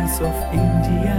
voice of India.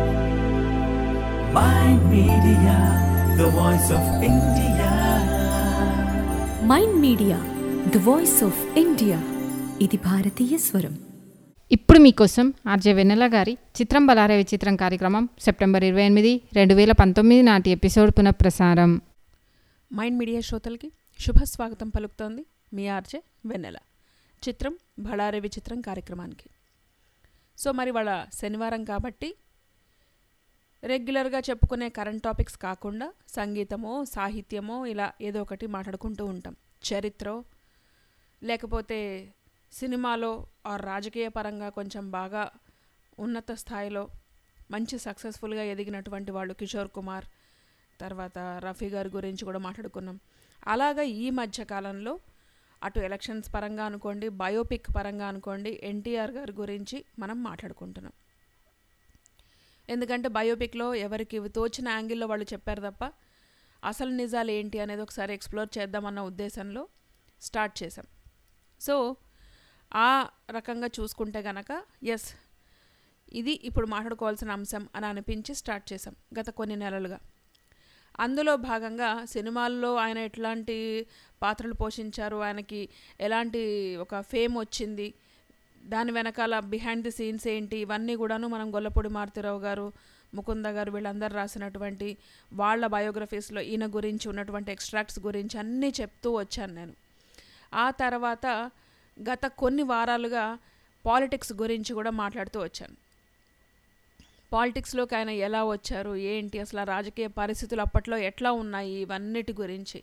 Mind Media, the voice of India. Mind Media the voice of India ఇది భారతీయ స్వరం ఇప్పుడు మీకోసం ఆర్జే వెన్నెల గారి చిత్రం బలారే విచిత్రం కార్యక్రమం సెప్టెంబర్ ఇరవై ఎనిమిది రెండు వేల పంతొమ్మిది నాటి ఎపిసోడ్ పునఃప్రసారం మైండ్ మీడియా శ్రోతలకి శుభ స్వాగతం పలుకుతోంది మీ ఆర్జే వెన్నెల చిత్రం భళారే విచిత్రం కార్యక్రమానికి సో మరి వాళ్ళ శనివారం కాబట్టి రెగ్యులర్గా చెప్పుకునే కరెంట్ టాపిక్స్ కాకుండా సంగీతమో సాహిత్యమో ఇలా ఏదో ఒకటి మాట్లాడుకుంటూ ఉంటాం చరిత్ర లేకపోతే సినిమాలో ఆ రాజకీయ పరంగా కొంచెం బాగా ఉన్నత స్థాయిలో మంచి సక్సెస్ఫుల్గా ఎదిగినటువంటి వాళ్ళు కిషోర్ కుమార్ తర్వాత రఫీ గారి గురించి కూడా మాట్లాడుకున్నాం అలాగా ఈ మధ్య కాలంలో అటు ఎలక్షన్స్ పరంగా అనుకోండి బయోపిక్ పరంగా అనుకోండి ఎన్టీఆర్ గారి గురించి మనం మాట్లాడుకుంటున్నాం ఎందుకంటే బయోపిక్లో ఎవరికి తోచిన యాంగిల్లో వాళ్ళు చెప్పారు తప్ప అసలు నిజాలు ఏంటి అనేది ఒకసారి ఎక్స్ప్లోర్ చేద్దామన్న ఉద్దేశంలో స్టార్ట్ చేసాం సో ఆ రకంగా చూసుకుంటే గనక ఎస్ ఇది ఇప్పుడు మాట్లాడుకోవాల్సిన అంశం అని అనిపించి స్టార్ట్ చేసాం గత కొన్ని నెలలుగా అందులో భాగంగా సినిమాల్లో ఆయన ఎట్లాంటి పాత్రలు పోషించారు ఆయనకి ఎలాంటి ఒక ఫేమ్ వచ్చింది దాని వెనకాల బిహైండ్ ది సీన్స్ ఏంటి ఇవన్నీ కూడాను మనం గొల్లపూడి మారుతిరావు గారు ముకుంద గారు వీళ్ళందరూ రాసినటువంటి వాళ్ళ బయోగ్రఫీస్లో ఈయన గురించి ఉన్నటువంటి ఎక్స్ట్రాక్ట్స్ గురించి అన్నీ చెప్తూ వచ్చాను నేను ఆ తర్వాత గత కొన్ని వారాలుగా పాలిటిక్స్ గురించి కూడా మాట్లాడుతూ వచ్చాను పాలిటిక్స్లోకి ఆయన ఎలా వచ్చారు ఏంటి అసలు ఆ రాజకీయ పరిస్థితులు అప్పట్లో ఎట్లా ఉన్నాయి ఇవన్నిటి గురించి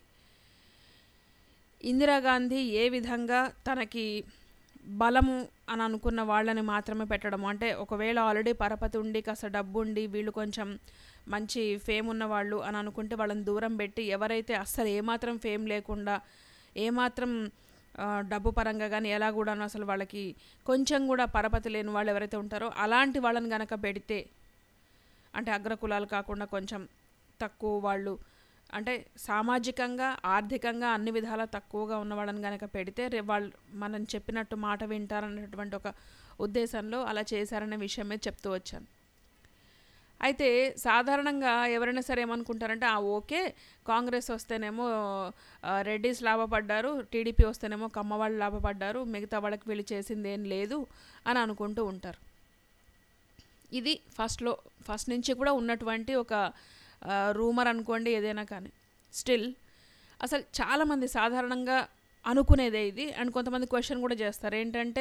ఇందిరాగాంధీ ఏ విధంగా తనకి బలము అని అనుకున్న వాళ్ళని మాత్రమే పెట్టడం అంటే ఒకవేళ ఆల్రెడీ పరపతి ఉండి కాస్త డబ్బు ఉండి వీళ్ళు కొంచెం మంచి ఫేమ్ ఉన్న వాళ్ళు అని అనుకుంటే వాళ్ళని దూరం పెట్టి ఎవరైతే అస్సలు ఏమాత్రం ఫేమ్ లేకుండా ఏమాత్రం ఆ, డబ్బు పరంగా కానీ ఎలా కూడా అసలు వాళ్ళకి కొంచెం కూడా పరపతి లేని వాళ్ళు ఎవరైతే ఉంటారో అలాంటి వాళ్ళని గనక పెడితే అంటే అగ్రకులాలు కాకుండా కొంచెం తక్కువ వాళ్ళు అంటే సామాజికంగా ఆర్థికంగా అన్ని విధాలా తక్కువగా ఉన్న వాళ్ళని కనుక పెడితే రే వాళ్ళు మనం చెప్పినట్టు మాట వింటారనేటువంటి ఒక ఉద్దేశంలో అలా చేశారనే విషయమే చెప్తూ వచ్చాను అయితే సాధారణంగా ఎవరైనా సరే ఏమనుకుంటారంటే ఆ ఓకే కాంగ్రెస్ వస్తేనేమో ఆ, రెడ్డిస్ లాభపడ్డారు టీడీపీ వస్తేనేమో కమ్మవాళ్ళు లాభపడ్డారు మిగతా వాళ్ళకి వీళ్ళు చేసింది ఏం లేదు అని అనుకుంటూ ఉంటారు ఇది ఫస్ట్లో ఫస్ట్ నుంచి కూడా ఉన్నటువంటి ఒక రూమర్ అనుకోండి ఏదైనా కానీ స్టిల్ అసలు చాలామంది సాధారణంగా అనుకునేదే ఇది అండ్ కొంతమంది క్వశ్చన్ కూడా చేస్తారు ఏంటంటే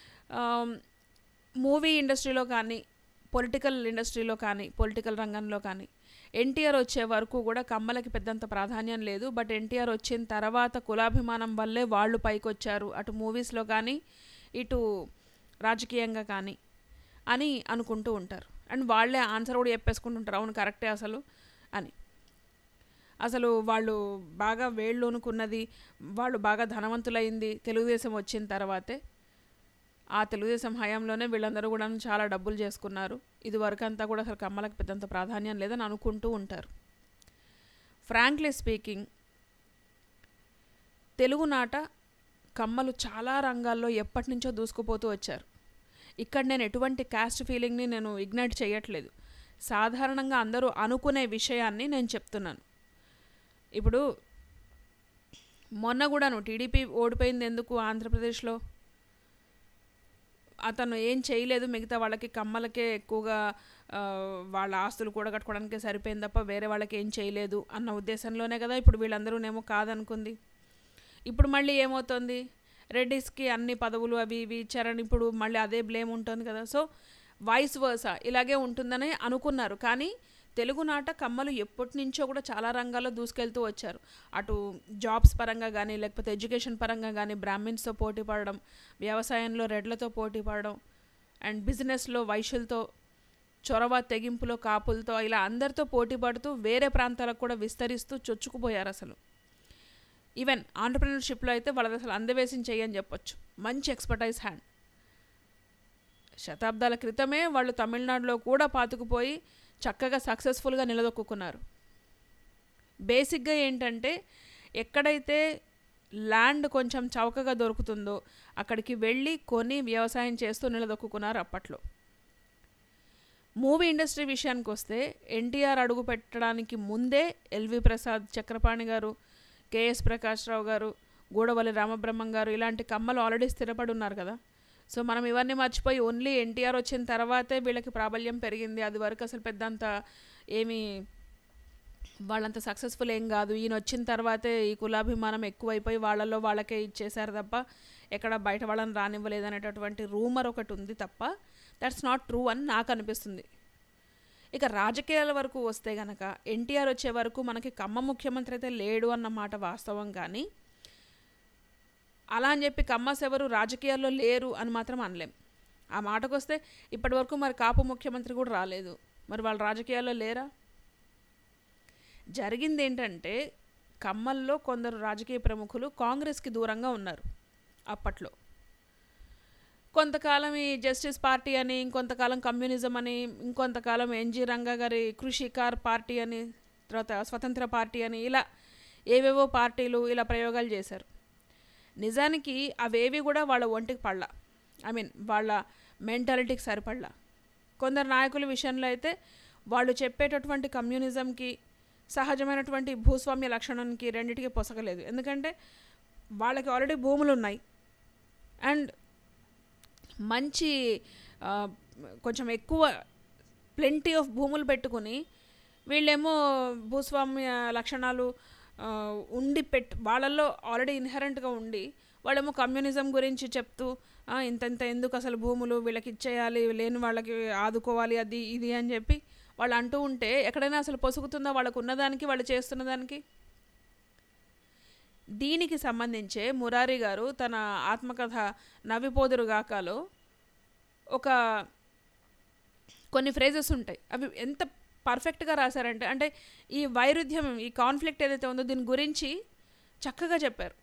మూవీ ఇండస్ట్రీలో కానీ పొలిటికల్ ఇండస్ట్రీలో కానీ పొలిటికల్ రంగంలో కానీ ఎన్టీఆర్ వచ్చే వరకు కూడా కమ్మలకి పెద్దంత ప్రాధాన్యం లేదు బట్ ఎన్టీఆర్ వచ్చిన తర్వాత కులాభిమానం వల్లే వాళ్ళు పైకి వచ్చారు అటు మూవీస్లో కానీ ఇటు రాజకీయంగా కానీ అని అనుకుంటూ ఉంటారు అండ్ వాళ్ళే ఆన్సర్ కూడా చెప్పేసుకుంటుంటారు అవును కరెక్టే అసలు అని అసలు వాళ్ళు బాగా వేళ్ళోనుకున్నది వాళ్ళు బాగా ధనవంతులైంది తెలుగుదేశం వచ్చిన తర్వాతే ఆ తెలుగుదేశం హయాంలోనే వీళ్ళందరూ కూడా చాలా డబ్బులు చేసుకున్నారు ఇది వరకు అంతా కూడా అసలు కమ్మలకు పెద్దంత ప్రాధాన్యం లేదని అనుకుంటూ ఉంటారు ఫ్రాంక్లీ స్పీకింగ్ తెలుగునాట కమ్మలు చాలా రంగాల్లో ఎప్పటి నుంచో దూసుకుపోతూ వచ్చారు ఇక్కడ నేను ఎటువంటి క్యాస్ట్ ఫీలింగ్ని నేను ఇగ్నైట్ చేయట్లేదు సాధారణంగా అందరూ అనుకునే విషయాన్ని నేను చెప్తున్నాను ఇప్పుడు మొన్న కూడాను టీడీపీ ఓడిపోయింది ఎందుకు ఆంధ్రప్రదేశ్లో అతను ఏం చేయలేదు మిగతా వాళ్ళకి కమ్మలకే ఎక్కువగా ఆ, వాళ్ళ ఆస్తులు కూడా కట్టుకోవడానికే సరిపోయింది తప్ప వేరే వాళ్ళకి ఏం చేయలేదు అన్న ఉద్దేశంలోనే కదా ఇప్పుడు వీళ్ళందరూనేమో కాదనుకుంది ఇప్పుడు మళ్ళీ ఏమవుతుంది రెడ్డిస్కి అన్ని పదవులు అవి ఇవి ఇచ్చారని ఇప్పుడు మళ్ళీ అదే బ్లేమ్ ఉంటుంది కదా సో వాయిస్ వర్సా ఇలాగే ఉంటుందని అనుకున్నారు కానీ తెలుగునాట కమ్మలు ఎప్పటి నుంచో కూడా చాలా రంగాల్లో దూసుకెళ్తూ వచ్చారు అటు జాబ్స్ పరంగా కానీ లేకపోతే ఎడ్యుకేషన్ పరంగా కానీ బ్రాహ్మిన్స్తో పోటీ పడడం వ్యవసాయంలో రెడ్లతో పోటీ పడడం అండ్ బిజినెస్లో వైశ్యులతో చొరవ తెగింపులో కాపులతో ఇలా అందరితో పోటీ పడుతూ వేరే ప్రాంతాలకు కూడా విస్తరిస్తూ చొచ్చుకుపోయారు అసలు ఈవెన్ ఆంటర్ప్రినర్షిప్లో అయితే వాళ్ళది అసలు అందవేసిన చెయ్యని చెప్పొచ్చు మంచి ఎక్స్పర్టైజ్ హ్యాండ్ శతాబ్దాల క్రితమే వాళ్ళు తమిళనాడులో కూడా పాతుకుపోయి చక్కగా సక్సెస్ఫుల్గా నిలదొక్కున్నారు బేసిక్గా ఏంటంటే ఎక్కడైతే ల్యాండ్ కొంచెం చౌకగా దొరుకుతుందో అక్కడికి వెళ్ళి కొని వ్యవసాయం చేస్తూ నిలదొక్కున్నారు అప్పట్లో మూవీ ఇండస్ట్రీ విషయానికి వస్తే ఎన్టీఆర్ అడుగు పెట్టడానికి ముందే ఎల్వి ప్రసాద్ చక్రపాణి గారు కేఎస్ ప్రకాష్ రావు గారు గూడవల్లి రామబ్రహ్మం గారు ఇలాంటి కమ్మలు ఆల్రెడీ స్థిరపడి ఉన్నారు కదా సో మనం ఇవన్నీ మర్చిపోయి ఓన్లీ ఎన్టీఆర్ వచ్చిన తర్వాతే వీళ్ళకి ప్రాబల్యం పెరిగింది అది వరకు అసలు పెద్దంత ఏమీ వాళ్ళంత సక్సెస్ఫుల్ ఏం కాదు ఈయన వచ్చిన తర్వాతే ఈ కులాభిమానం ఎక్కువైపోయి వాళ్ళలో వాళ్ళకే ఇచ్చేశారు తప్ప ఎక్కడ బయట వాళ్ళని రానివ్వలేదు అనేటటువంటి రూమర్ ఒకటి ఉంది తప్ప దట్స్ నాట్ ట్రూ అని నాకు అనిపిస్తుంది ఇక రాజకీయాల వరకు వస్తే గనక ఎన్టీఆర్ వచ్చే వరకు మనకి కమ్మ ముఖ్యమంత్రి అయితే లేడు అన్న మాట వాస్తవం కానీ అలా అని చెప్పి కమ్మస్ ఎవరు రాజకీయాల్లో లేరు అని మాత్రం అనలేం ఆ మాటకు వస్తే ఇప్పటివరకు మరి కాపు ముఖ్యమంత్రి కూడా రాలేదు మరి వాళ్ళు రాజకీయాల్లో లేరా జరిగింది ఏంటంటే కమ్మల్లో కొందరు రాజకీయ ప్రముఖులు కాంగ్రెస్కి దూరంగా ఉన్నారు అప్పట్లో కొంతకాలం ఈ జస్టిస్ పార్టీ అని ఇంకొంతకాలం కమ్యూనిజం అని ఇంకొంతకాలం ఎన్జి రంగా గారి కృషికార్ పార్టీ అని తర్వాత స్వతంత్ర పార్టీ అని ఇలా ఏవేవో పార్టీలు ఇలా ప్రయోగాలు చేశారు నిజానికి అవేవి కూడా వాళ్ళ ఒంటికి పడలా ఐ మీన్ వాళ్ళ మెంటాలిటీకి సరిపడలా కొందరు నాయకుల విషయంలో అయితే వాళ్ళు చెప్పేటటువంటి కమ్యూనిజంకి సహజమైనటువంటి భూస్వామ్య లక్షణానికి రెండింటికి పొసగలేదు ఎందుకంటే వాళ్ళకి ఆల్రెడీ భూములు ఉన్నాయి అండ్ మంచి ఆ, కొంచెం ఎక్కువ ప్లెంటీ ఆఫ్ భూములు పెట్టుకుని వీళ్ళేమో భూస్వామ్య లక్షణాలు ఆ, ఉండి పెట్ వాళ్ళల్లో ఆల్రెడీ ఇన్హరెంట్గా ఉండి వాళ్ళేమో కమ్యూనిజం గురించి చెప్తూ "ఆ, ఇంతంత ఎందుకు అసలు భూములు వీళ్ళకి ఇచ్చేయాలి లేని వాళ్ళకి ఆదుకోవాలి అది ఇది అని చెప్పి వాళ్ళు అంటూ ఉంటే ఎక్కడైనా అసలు పొసుగుతుందా వాళ్ళకు ఉన్నదానికి వాళ్ళు చేస్తున్న దానికి దీనికి సంబంధించే మురారి గారు తన ఆత్మకథ నవ్విపోదురు గాకాలో ఒక కొన్ని ఫ్రేజెస్ ఉంటాయి అవి ఎంత పర్ఫెక్ట్గా రాశారంటే అంటే ఈ వైరుధ్యం ఈ కాన్ఫ్లిక్ట్ ఏదైతే ఉందో దీని గురించి చక్కగా చెప్పారు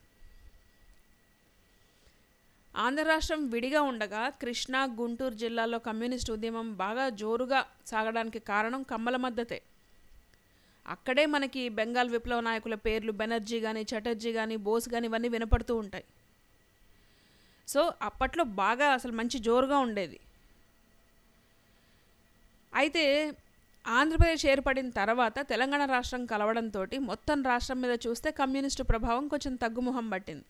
ఆంధ్ర రాష్ట్రం విడిగా ఉండగా కృష్ణా గుంటూరు జిల్లాలో కమ్యూనిస్ట్ ఉద్యమం బాగా జోరుగా సాగడానికి కారణం కమ్మల మద్దతే అక్కడే మనకి బెంగాల్ విప్లవ నాయకుల పేర్లు బెనర్జీ కానీ చటర్జీ కానీ బోస్ కానీ ఇవన్నీ వినపడుతూ ఉంటాయి సో అప్పట్లో బాగా అసలు మంచి జోరుగా ఉండేది అయితే ఆంధ్రప్రదేశ్ ఏర్పడిన తర్వాత తెలంగాణ రాష్ట్రం కలవడంతో మొత్తం రాష్ట్రం మీద చూస్తే కమ్యూనిస్టు ప్రభావం కొంచెం తగ్గుముఖం పట్టింది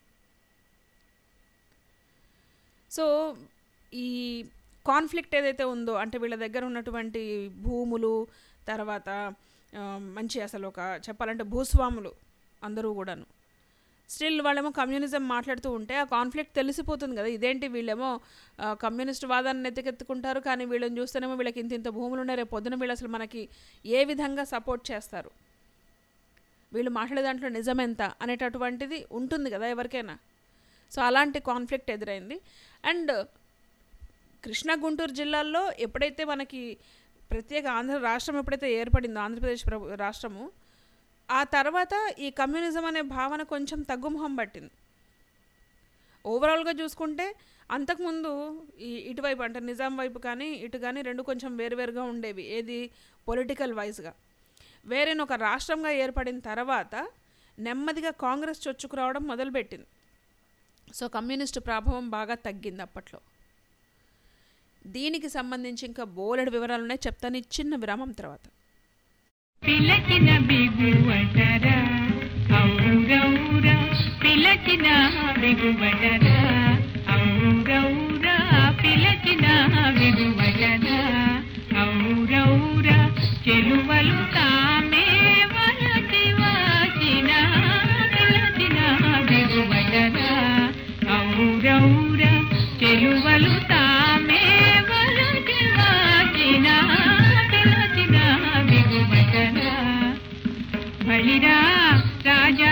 సో ఈ కాన్ఫ్లిక్ట్ ఏదైతే ఉందో అంటే వీళ్ళ దగ్గర ఉన్నటువంటి భూములు తర్వాత ఆ, మంచి అసలు ఒక చెప్పాలంటే భూస్వాములు అందరూ కూడాను స్టిల్ వాళ్ళేమో కమ్యూనిజం మాట్లాడుతూ ఉంటే ఆ కాన్ఫ్లిక్ట్ తెలిసిపోతుంది కదా ఇదేంటి వీళ్ళేమో ఆ, కమ్యూనిస్ట్ వాదాన్ని ఎత్తికెత్తుకుంటారు కానీ వీళ్ళని చూస్తేనేమో వీళ్ళకి ఇంత ఇంత భూములు ఉన్నాయి రేపు పొద్దున వీళ్ళు అసలు మనకి ఏ విధంగా సపోర్ట్ చేస్తారు వీళ్ళు మాట్లాడే దాంట్లో నిజం ఎంత అనేటటువంటిది ఉంటుంది కదా ఎవరికైనా సో అలాంటి కాన్ఫ్లిక్ట్ ఎదురైంది అండ్ కృష్ణా గుంటూరు జిల్లాల్లో ఎప్పుడైతే మనకి ప్రత్యేక ఆంధ్ర రాష్ట్రం ఎప్పుడైతే ఏర్పడిందో ఆంధ్రప్రదేశ్ ప్రభు రాష్ట్రము ఆ తర్వాత ఈ కమ్యూనిజం అనే భావన కొంచెం తగ్గుముఖం పట్టింది ఓవరాల్గా చూసుకుంటే అంతకుముందు ఈ ఇటువైపు అంటే నిజాం వైపు కానీ ఇటు కానీ రెండు కొంచెం వేరువేరుగా ఉండేవి ఏది పొలిటికల్ వైజ్గా వేరేన ఒక రాష్ట్రంగా ఏర్పడిన తర్వాత నెమ్మదిగా కాంగ్రెస్ చొచ్చుకురావడం మొదలుపెట్టింది సో కమ్యూనిస్టు ప్రభావం బాగా తగ్గింది అప్పట్లో దీనికి సంబంధించి ఇంకా బోలెడు వివరాలు ఉన్నాయి చెప్తాను ఈ చిన్న విరామం తర్వాత పిలకిన బిగువటరా ఔరౌరా పిలకిన బిగువటరా ఔరౌరా పిలకిన బిగువటరా ఔరౌరా చెలువలు తామే వలసి వాచిన పిలకిన బిగువటరా ఔరౌరా చెలువలు తామే వలసి వాచిన పిలకిన బిగువటరా బలిరా రాజా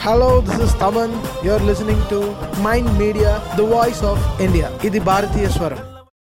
Hello, this is Taman. You're listening to Mind Media, the voice of India. ఇది భారతీయ స్వరం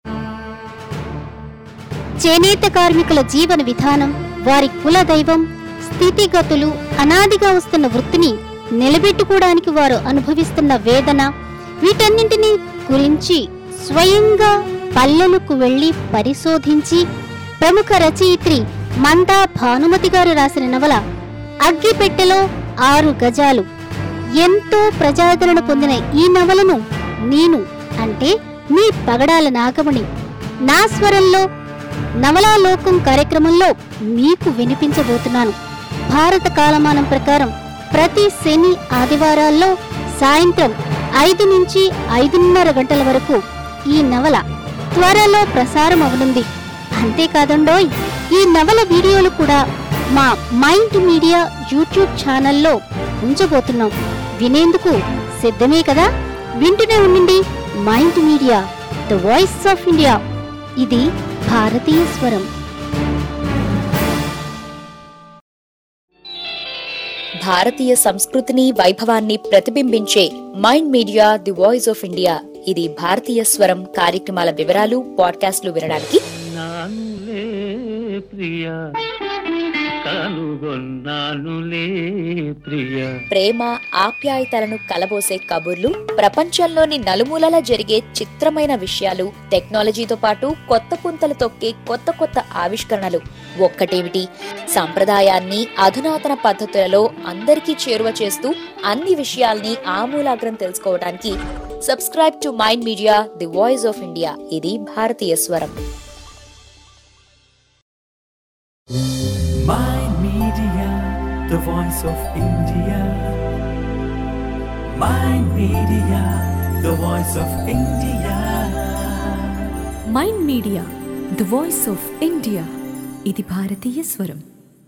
చేనేత కార్మికుల జీవన విధానం వారి కుల దైవం స్థితిగతులు అనాదిగా వస్తున్న వృత్తిని నిలబెట్టుకోవడానికి వారు అనుభవిస్తున్న వేదన వీటన్నింటినీ గురించి స్వయంగా పల్లెలకు వెళ్లి పరిశోధించి ప్రముఖ రచయిత్రి మందా భానుమతి గారు రాసిన నవల అగ్గిపెట్టెలో ఆరు గజాలు ఎంతో ప్రజాదరణ పొందిన ఈ నవలను నేను అంటే మీ పగడాల నాగమణి నా స్వరంలో నవలాలోకం కార్యక్రమంలో మీకు వినిపించబోతున్నాను భారత కాలమానం ప్రకారం ప్రతి శని ఆదివారాల్లో సాయంత్రం ఐదు నుంచి ఐదున్నర గంటల వరకు ఈ నవల త్వరలో ప్రసారం అవనుంది అంతేకాదండోయ్ ఈ నవల వీడియోలు కూడా మా మైండ్ మీడియా యూట్యూబ్ ఛానల్లో ఉంచబోతున్నాం వినేందుకు సిద్ధమే కదా వింటూనే ఉండండి Mind Media the voice of India ఇది భారతీయ స్వరం భారతీయ సంస్కృతిని వైభవాన్ని ప్రతిబింబించే Mind Media the voice of India ఇది భారతీయ స్వరం కార్యక్రమాల వివరాలు పాడ్కాస్ట్లు వినడానికి నానులే ప్రియ కనుగొన్నానులే ప్రియ ప్రేమ ఆప్యాయతలను కలబోసే కబుర్లు ప్రపంచంలోని నలుమూలలా జరిగే చిత్రమైన విషయాలు టెక్నాలజీతో పాటు కొత్త పుంతలు తొక్కే కొత్త కొత్త ఆవిష్కరణలు ఒక్కటేమిటి సంప్రదాయాన్ని అధునాతన పద్ధతులలో అందరికీ చేరువ చేస్తూ అన్ని విషయాల్ని ఆమూలాగ్రం తెలుసుకోవడానికి subscribe to Mind Media the voice of India ఇది భారతీయ స్వరం Mind Media, the voice of India. Mind Media, the voice of India. Mind Media the voice of India ఇది భారతీయ స్వరం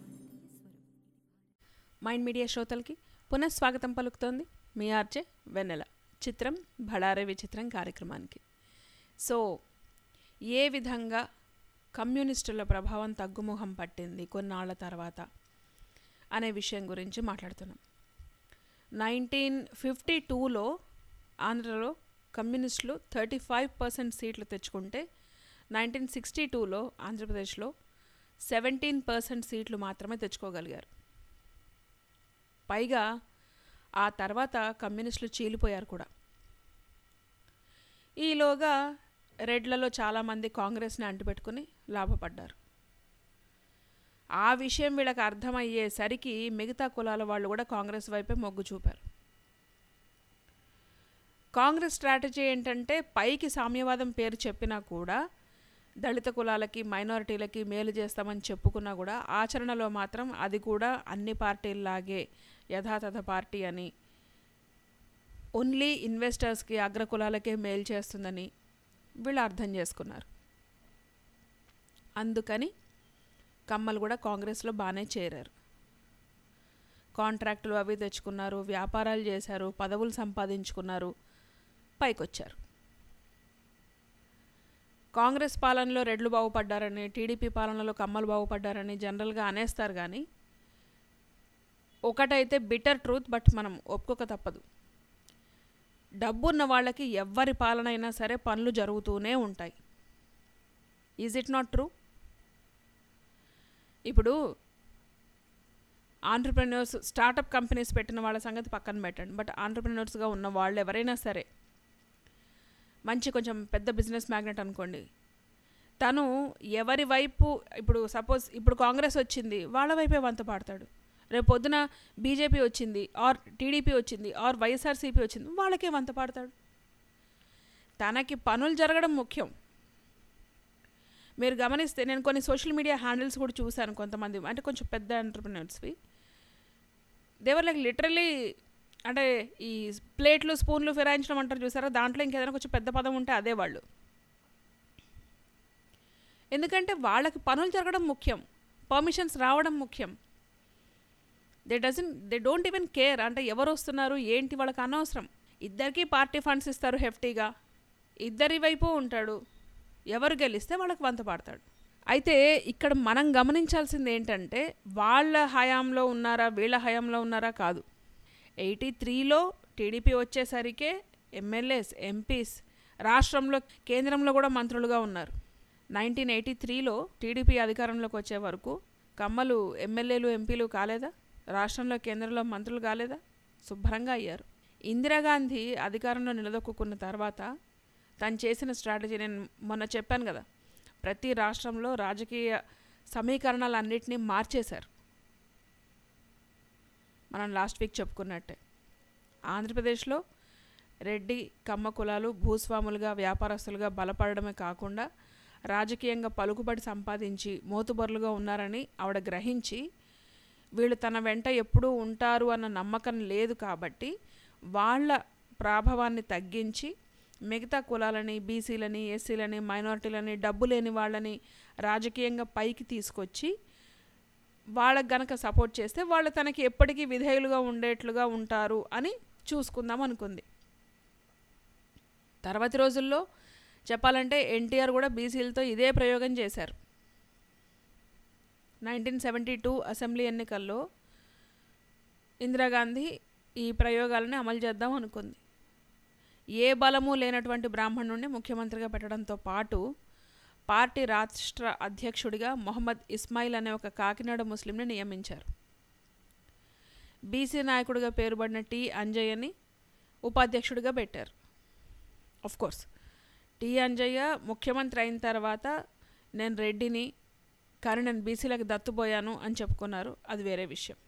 మైండ్ మీడియా శ్రోతలకి పునఃస్వాగతం పలుకుతోంది మీ ఆర్జే వెన్నెల చిత్రం భడారే విచిత్రం కార్యక్రమానికి సో ఏ విధంగా కమ్యూనిస్టుల ప్రభావం తగ్గుముఖం పట్టింది కొన్నాళ్ల తర్వాత అనే విషయం గురించి మాట్లాడుతున్నాం నైన్టీన్ ఫిఫ్టీ టూలో ఆంధ్రలో కమ్యూనిస్టులు థర్టీ ఫైవ్ పర్సెంట్ సీట్లు తెచ్చుకుంటే నైన్టీన్ సిక్స్టీ టూలో ఆంధ్రప్రదేశ్లో సెవెంటీన్ పర్సెంట్ సీట్లు మాత్రమే తెచ్చుకోగలిగారు పైగా ఆ తర్వాత కమ్యూనిస్టులు చీలిపోయారు కూడా ఈలోగా రెడ్లలో చాలామంది కాంగ్రెస్ని అంటిపెట్టుకుని లాభపడ్డారు ఆ విషయం వీళ్ళకి అర్థమయ్యేసరికి మిగతా కులాల వాళ్ళు కూడా కాంగ్రెస్ వైపే మొగ్గు చూపారు కాంగ్రెస్ స్ట్రాటజీ ఏంటంటే పైకి సామ్యవాదం పేరు చెప్పినా కూడా దళిత కులాలకి మైనారిటీలకి మేలు చేస్తామని చెప్పుకున్నా కూడా ఆచరణలో మాత్రం అది కూడా అన్ని పార్టీల్లాగే యథాతథ పార్టీ అని ఓన్లీ ఇన్వెస్టర్స్కి అగ్రకులాలకే మేలు చేస్తుందని వీళ్ళు అర్థం చేసుకున్నారు అందుకని కమ్మలు కూడా కాంగ్రెస్లో బాగానే చేరారు కాంట్రాక్టులు అవి తెచ్చుకున్నారు వ్యాపారాలు చేశారు పదవులు సంపాదించుకున్నారు పైకొచ్చారు కాంగ్రెస్ పాలనలో రెడ్లు బాగుపడ్డారని టీడీపీ పాలనలో కమ్మలు బాగుపడ్డారని జనరల్గా అనేస్తారు కానీ ఒకటైతే బిటర్ ట్రూత్ బట్ మనం ఒప్పుకోక తప్పదు డబ్బున్న వాళ్ళకి ఎవ్వరి పాలన అయినా సరే పనులు జరుగుతూనే ఉంటాయి ఈజ్ ఇట్ నాట్ ట్రూ ఇప్పుడు ఆంటర్ప్రెన్యూర్స్ స్టార్టప్ కంపెనీస్ పెట్టిన వాళ్ళ సంగతి పక్కన పెట్టండి బట్ ఆంటర్ప్రెన్యూర్స్గా ఉన్న వాళ్ళు ఎవరైనా సరే మంచి కొంచెం పెద్ద బిజినెస్ మ్యాగ్నెట్ అనుకోండి తను ఎవరి వైపు ఇప్పుడు సపోజ్ ఇప్పుడు కాంగ్రెస్ వచ్చింది వాళ్ళ వైపే వంత పాడతాడు రేపు పొద్దున బీజేపీ వచ్చింది ఆర్ టీడీపీ వచ్చింది ఆర్ వైఎస్ఆర్సీపీ వచ్చింది వాళ్ళకే వంత పాడతాడు తనకి పనులు జరగడం ముఖ్యం మీరు గమనిస్తే నేను కొన్ని సోషల్ మీడియా హ్యాండిల్స్ కూడా చూశాను కొంతమంది అంటే కొంచెం పెద్ద ఎంటర్ప్రినర్స్వి దేవర్ లైక్ లిటరలీ అంటే ఈ ప్లేట్లు స్పూన్లు ఫిరాయించడం అంటారు చూసారా దాంట్లో ఇంకేదైనా కొంచెం పెద్ద పదం ఉంటే అదే వాళ్ళు ఎందుకంటే వాళ్ళకి పనులు జరగడం ముఖ్యం పర్మిషన్స్ రావడం ముఖ్యం they doesn't they don't even care అంటే ఎవరు వస్తున్నారు ఏంటి వాళ్ళకి అనవసరం ఇద్దరికి పార్టీ ఫండ్స్ ఇస్తారు హెఫ్టీగా ఇద్దరి వైపు ఉంటాడు ఎవరు గెలిస్తే వాళ్ళకి వంత పాడతాడు అయితే ఇక్కడ మనం గమనించాల్సింది ఏంటంటే వాళ్ళ హయాంలో ఉన్నారా వీళ్ళ హయాంలో ఉన్నారా కాదు ఎయిటీ త్రీలో టీడీపీ వచ్చేసరికే ఎమ్మెల్యేస్ ఎంపీస్ రాష్ట్రంలో కేంద్రంలో కూడా మంత్రులుగా ఉన్నారు నైన్టీన్ ఎయిటీ త్రీలో టీడీపీ అధికారంలోకి వచ్చే వరకు కమ్మలు ఎమ్మెల్యేలు ఎంపీలు కాలేదా రాష్ట్రంలో కేంద్రంలో మంత్రులు కాలేదా శుభ్రంగా అయ్యారు ఇందిరాగాంధీ అధికారంలో నిలదొక్కున్న తర్వాత తను చేసిన స్ట్రాటజీ నేను మొన్న చెప్పాను కదా ప్రతి రాష్ట్రంలో రాజకీయ సమీకరణాలన్నింటినీ మార్చేశారు మనం లాస్ట్ వీక్ చెప్పుకున్నట్టే ఆంధ్రప్రదేశ్లో రెడ్డి కమ్మ కులాలు భూస్వాములుగా వ్యాపారస్తులుగా బలపడడమే కాకుండా రాజకీయంగా పలుకుబడి సంపాదించి మోతుబరులుగా ఉన్నారని ఆవిడ గ్రహించి వీళ్ళు తన వెంట ఎప్పుడూ ఉంటారు అన్న నమ్మకం లేదు కాబట్టి వాళ్ళ ప్రాభవాన్ని తగ్గించి మిగతా కులాలని బీసీలని ఎస్సీలని మైనారిటీలని డబ్బు లేని వాళ్ళని రాజకీయంగా పైకి తీసుకొచ్చి వాళ్ళకి గనక సపోర్ట్ చేస్తే వాళ్ళు తనకి ఎప్పటికీ విధేయులుగా ఉండేట్లుగా ఉంటారు అని చూసుకుందాం అనుకుంది తర్వాతి రోజుల్లో చెప్పాలంటే ఎన్టీఆర్ కూడా బీసీలతో ఇదే ప్రయోగం చేశారు నైన్టీన్ సెవెంటీ టూ అసెంబ్లీ ఎన్నికల్లో ఇందిరాగాంధీ ఈ ప్రయోగాలని అమలు చేద్దాం అనుకుంది ఏ బలము లేనటువంటి బ్రాహ్మణుడిని ముఖ్యమంత్రిగా పెట్టడంతో పాటు పార్టీ రాష్ట్ర అధ్యక్షుడిగా మొహమ్మద్ ఇస్మాయిల్ అనే ఒక కాకినాడ ముస్లింని నియమించారు బీసీ నాయకుడిగా పేరుబడిన టి అంజయ్యని ఉపాధ్యక్షుడిగా పెట్టారు ఆఫ్ కోర్స్ టి అంజయ్య ముఖ్యమంత్రి అయిన తర్వాత నేను రెడ్డిని కానీ నేను బీసీలకు దత్తుపోయాను అని చెప్పుకున్నారు అది వేరే విషయం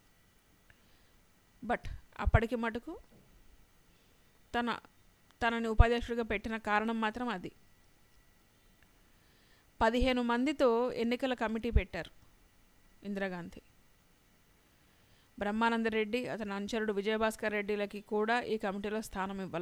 బట్ అప్పటికి మటుకు తన తనని ఉపాధ్యక్షుడిగా పెట్టిన కారణం మాత్రం అది పదిహేను మందితో ఎన్నికల కమిటీ పెట్టారు ఇందిరాగాంధీ బ్రహ్మానంద రెడ్డి అతని అనుచరుడు విజయభాస్కర్ రెడ్డిలకి కూడా ఈ కమిటీలో స్థానం ఇవ్వాల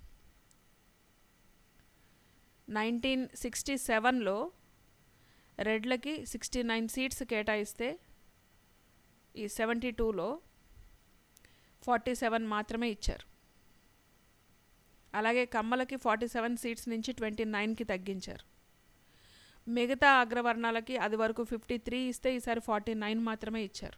నైన్టీన్ సిక్స్టీ సెవెన్లో రెడ్లకి సిక్స్టీ నైన్ సీట్స్ కేటాయిస్తే ఈ సెవెంటీ టూలో ఫార్టీ సెవెన్ మాత్రమే ఇచ్చారు అలాగే కమ్మలకి ఫార్టీ సెవెన్ సీట్స్ నుంచి ట్వంటీ నైన్కి తగ్గించారు మిగతా అగ్రవర్ణాలకి అది వరకు ఫిఫ్టీ త్రీ ఇస్తే ఈసారి ఫార్టీ నైన్ మాత్రమే ఇచ్చారు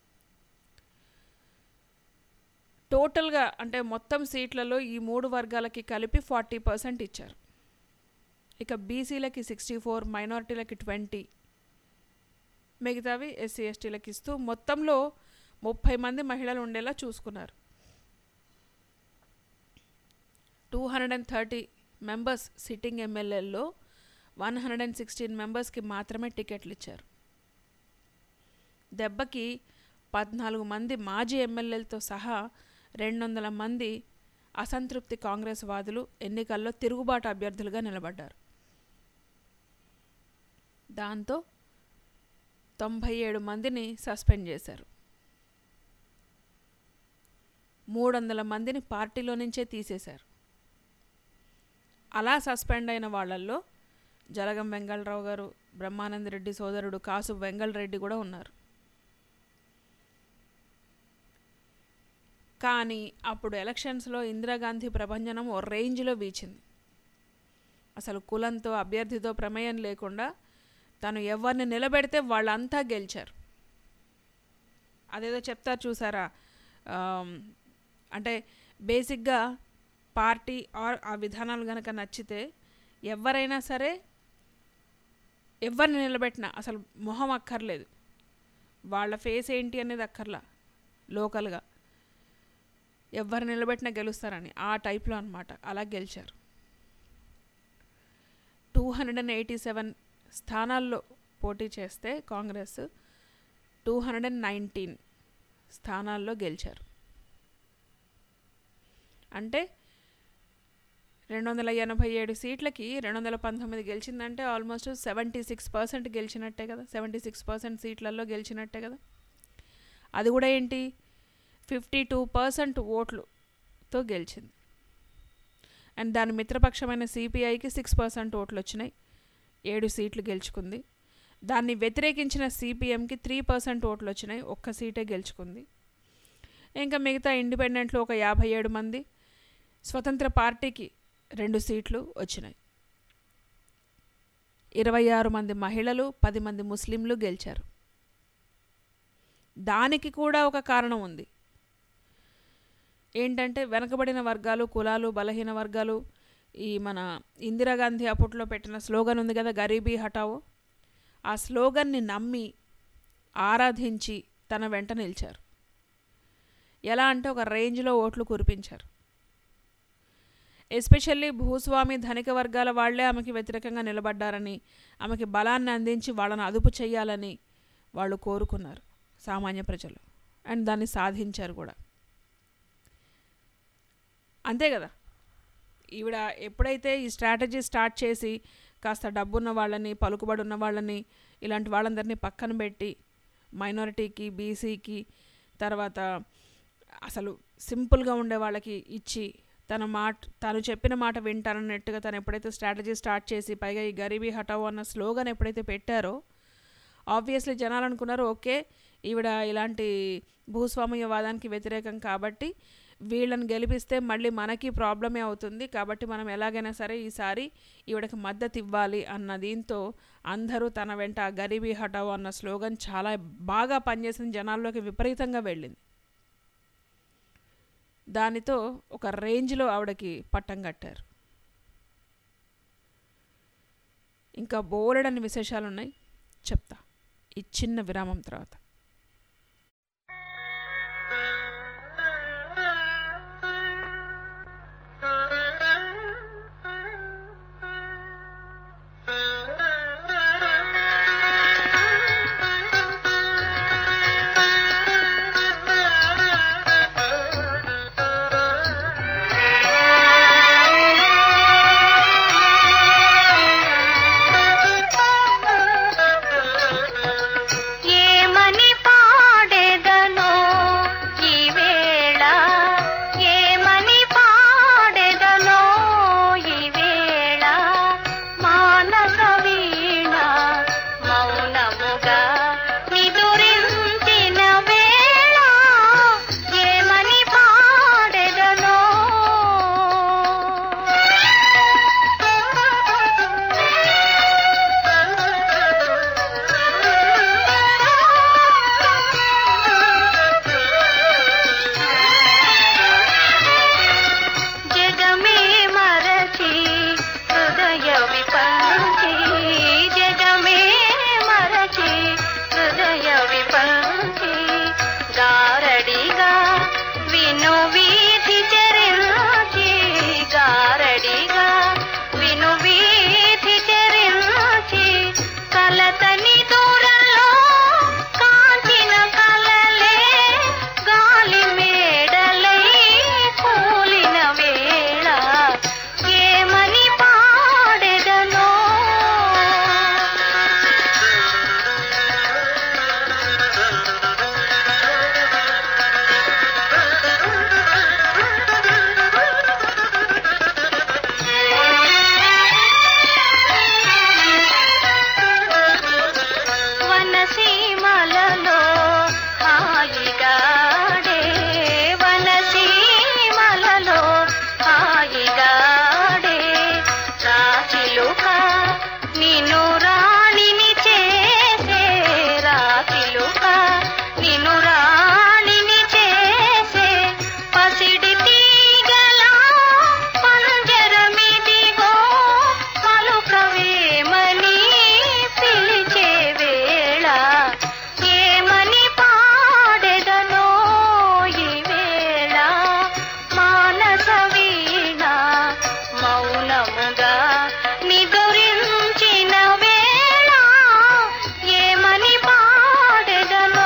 టోటల్గా అంటే మొత్తం సీట్లలో ఈ మూడు వర్గాలకి కలిపి ఫార్టీ పర్సెంట్ ఇచ్చారు ఇక బీసీలకి సిక్స్టీ ఫోర్ మైనారిటీలకి ట్వంటీ మిగతావి ఎస్సీ ఎస్టీలకి ఇస్తూ మొత్తంలో ముప్పై మంది మహిళలు ఉండేలా చూసుకున్నారు two hundred and thirty members sitting ఎమ్మెల్యేల్లో వన్ హండ్రెడ్ అండ్ సిక్స్టీన్ మెంబర్స్కి మాత్రమే టికెట్లు ఇచ్చారు దెబ్బకి పద్నాలుగు మంది మాజీ ఎమ్మెల్యేలతో సహా రెండు వందల మంది అసంతృప్తి కాంగ్రెస్ వాదులు ఎన్నికల్లో తిరుగుబాటు అభ్యర్థులుగా నిలబడ్డారు దాంతో తొంభై ఏడు మందిని సస్పెండ్ చేశారు మూడు వందల మందిని పార్టీలో నుంచే తీసేశారు అలా సస్పెండ్ అయిన వాళ్ళల్లో జలగం వెంగళరావు గారు బ్రహ్మానంద రెడ్డి సోదరుడు కాసు వెంగళరెడ్డి కూడా ఉన్నారు కానీ అప్పుడు ఎలక్షన్స్లో ఇందిరాగాంధీ ప్రభంజనం ఓ రేంజ్లో వీచింది అసలు కులంతో అభ్యర్థితో ప్రమేయం లేకుండా తను ఎవరిని నిలబెడితే వాళ్ళంతా గెలిచారు అదేదో చెప్తారు చూసారా ఆమ్, అంటే బేసిక్గా పార్టీ ఆర్ ఆ విధానాలు కనుక నచ్చితే ఎవరైనా సరే ఎవరిని నిలబెట్టినా అసలు మొహం అక్కర్లేదు వాళ్ళ ఫేస్ ఏంటి అనేది అక్కర్లా లోకల్గా ఎవరు నిలబెట్టినా గెలుస్తారని ఆ టైప్లో అనమాట అలా గెలిచారు two hundred and eighty seven స్థానాల్లో పోటీ చేస్తే Congress two hundred and nineteen స్థానాల్లో గెలిచారు అంటే రెండు వందల ఎనభై ఏడు సీట్లకి రెండు వందల పంతొమ్మిది గెలిచిందంటే ఆల్మోస్ట్ సెవెంటీ సిక్స్ పర్సెంట్ గెలిచినట్టే కదా సెవెంటీ సిక్స్ పర్సెంట్ సీట్లలో గెలిచినట్టే కదా అది కూడా ఏంటి ఫిఫ్టీ టూ పర్సెంట్ ఓట్లుతో గెలిచింది అండ్ దాని మిత్రపక్షమైన సిపిఐకి సిక్స్ పర్సెంట్ ఓట్లు వచ్చినాయి ఏడు సీట్లు గెలుచుకుంది దాన్ని వ్యతిరేకించిన సిపిఎంకి త్రీ పర్సెంట్ ఓట్లు వచ్చినాయి ఒక్క సీటే గెలుచుకుంది ఇంకా మిగతా ఇండిపెండెంట్లు ఒక యాభై ఏడు మంది స్వతంత్ర పార్టీకి రెండు సీట్లు వచ్చినాయి ఇరవై ఆరు మంది మహిళలు పది మంది ముస్లింలు గెలిచారు దానికి కూడా ఒక కారణం ఉంది ఏంటంటే వెనకబడిన వర్గాలు కులాలు బలహీన వర్గాలు ఈ మన ఇందిరాగాంధీ అప్పట్లో పెట్టిన స్లోగన్ ఉంది కదా గరీబీ హటావో ఆ స్లోగన్ని నమ్మి ఆరాధించి తన వెంట నిలిచారు ఎలా అంటే ఒక రేంజ్లో ఓట్లు కురిపించారు ఎస్పెషల్లీ భూస్వామి ధనిక వర్గాల వాళ్లే ఆమెకి వ్యతిరేకంగా నిలబడ్డారని ఆమెకి బలాన్ని అందించి వాళ్ళని అదుపు చేయాలని వాళ్ళు కోరుకున్నారు సామాన్య ప్రజలు అండ్ దాన్ని సాధించారు కూడా అంతే కదా ఈవిడ ఎప్పుడైతే ఈ స్ట్రాటజీ స్టార్ట్ చేసి కాస్త డబ్బున్న వాళ్ళని పలుకుబడి ఉన్న వాళ్ళని ఇలాంటి వాళ్ళందరినీ పక్కన పెట్టి మైనారిటీకి బీసీకి తర్వాత అసలు సింపుల్గా ఉండే వాళ్ళకి ఇచ్చి తన మాట తను చెప్పిన మాట వింటానన్నట్టుగా తను ఎప్పుడైతే స్ట్రాటజీ స్టార్ట్ చేసి పైగా ఈ గరీబీ హటావో అన్న స్లోగన్ ఎప్పుడైతే పెట్టారో ఆబ్వియస్లీ జనాలు అనుకున్నారు ఓకే ఈవిడ ఇలాంటి భూస్వామ్యవాదానికి వ్యతిరేకం కాబట్టి వీళ్ళని గెలిపిస్తే మళ్ళీ మనకి ప్రాబ్లమే అవుతుంది కాబట్టి మనం ఎలాగైనా సరే ఈసారి ఈవిడకి మద్దతు ఇవ్వాలి అన్న దీంతో అందరూ తన వెంట ఆ గరీబీ హటావో అన్న స్లోగన్ చాలా బాగా పనిచేసింది జనాల్లోకి విపరీతంగా వెళ్ళింది దానితో ఒక రేంజ్లో ఆవిడకి పట్టం కట్టారు ఇంకా బోలెడని విశేషాలు ఉన్నాయి చెప్తా ఈ చిన్న విరామం తర్వాత ఏమని పాడెదనో ఈ వేళ ఏమని పాడెదనో ఈ వేళ మానస వీణ మౌనముగా నిదురించిన వేళ ఏమని పాడెదనో జగమే మరచి హృదయ విపంచి జగమే మరచి హృదయ విపంచి గారడిగా విను వీధి చరించి గారడిగా విను వీధి చరించి కలతని దూరంలో కాంచిన కలలే గాలి మేడలై కూలిన వేళ ఏమని పాడెదనో వనసీమలలో హాయిగాడే వనసీమలలో హాయిగాడే రాచిలుక నిన్ను రాణిని చేసే రాచిలుక నిన్ను రాణిని చేసే పసిడి తీగలా పంజరమిదిగో పలుకవేమని పిలిచే వేళ ఏమని పాడెదనో ఈ వేళ మానస వీణ మౌనముగా నిదురించిన వేళ ఏమని పాడెదనో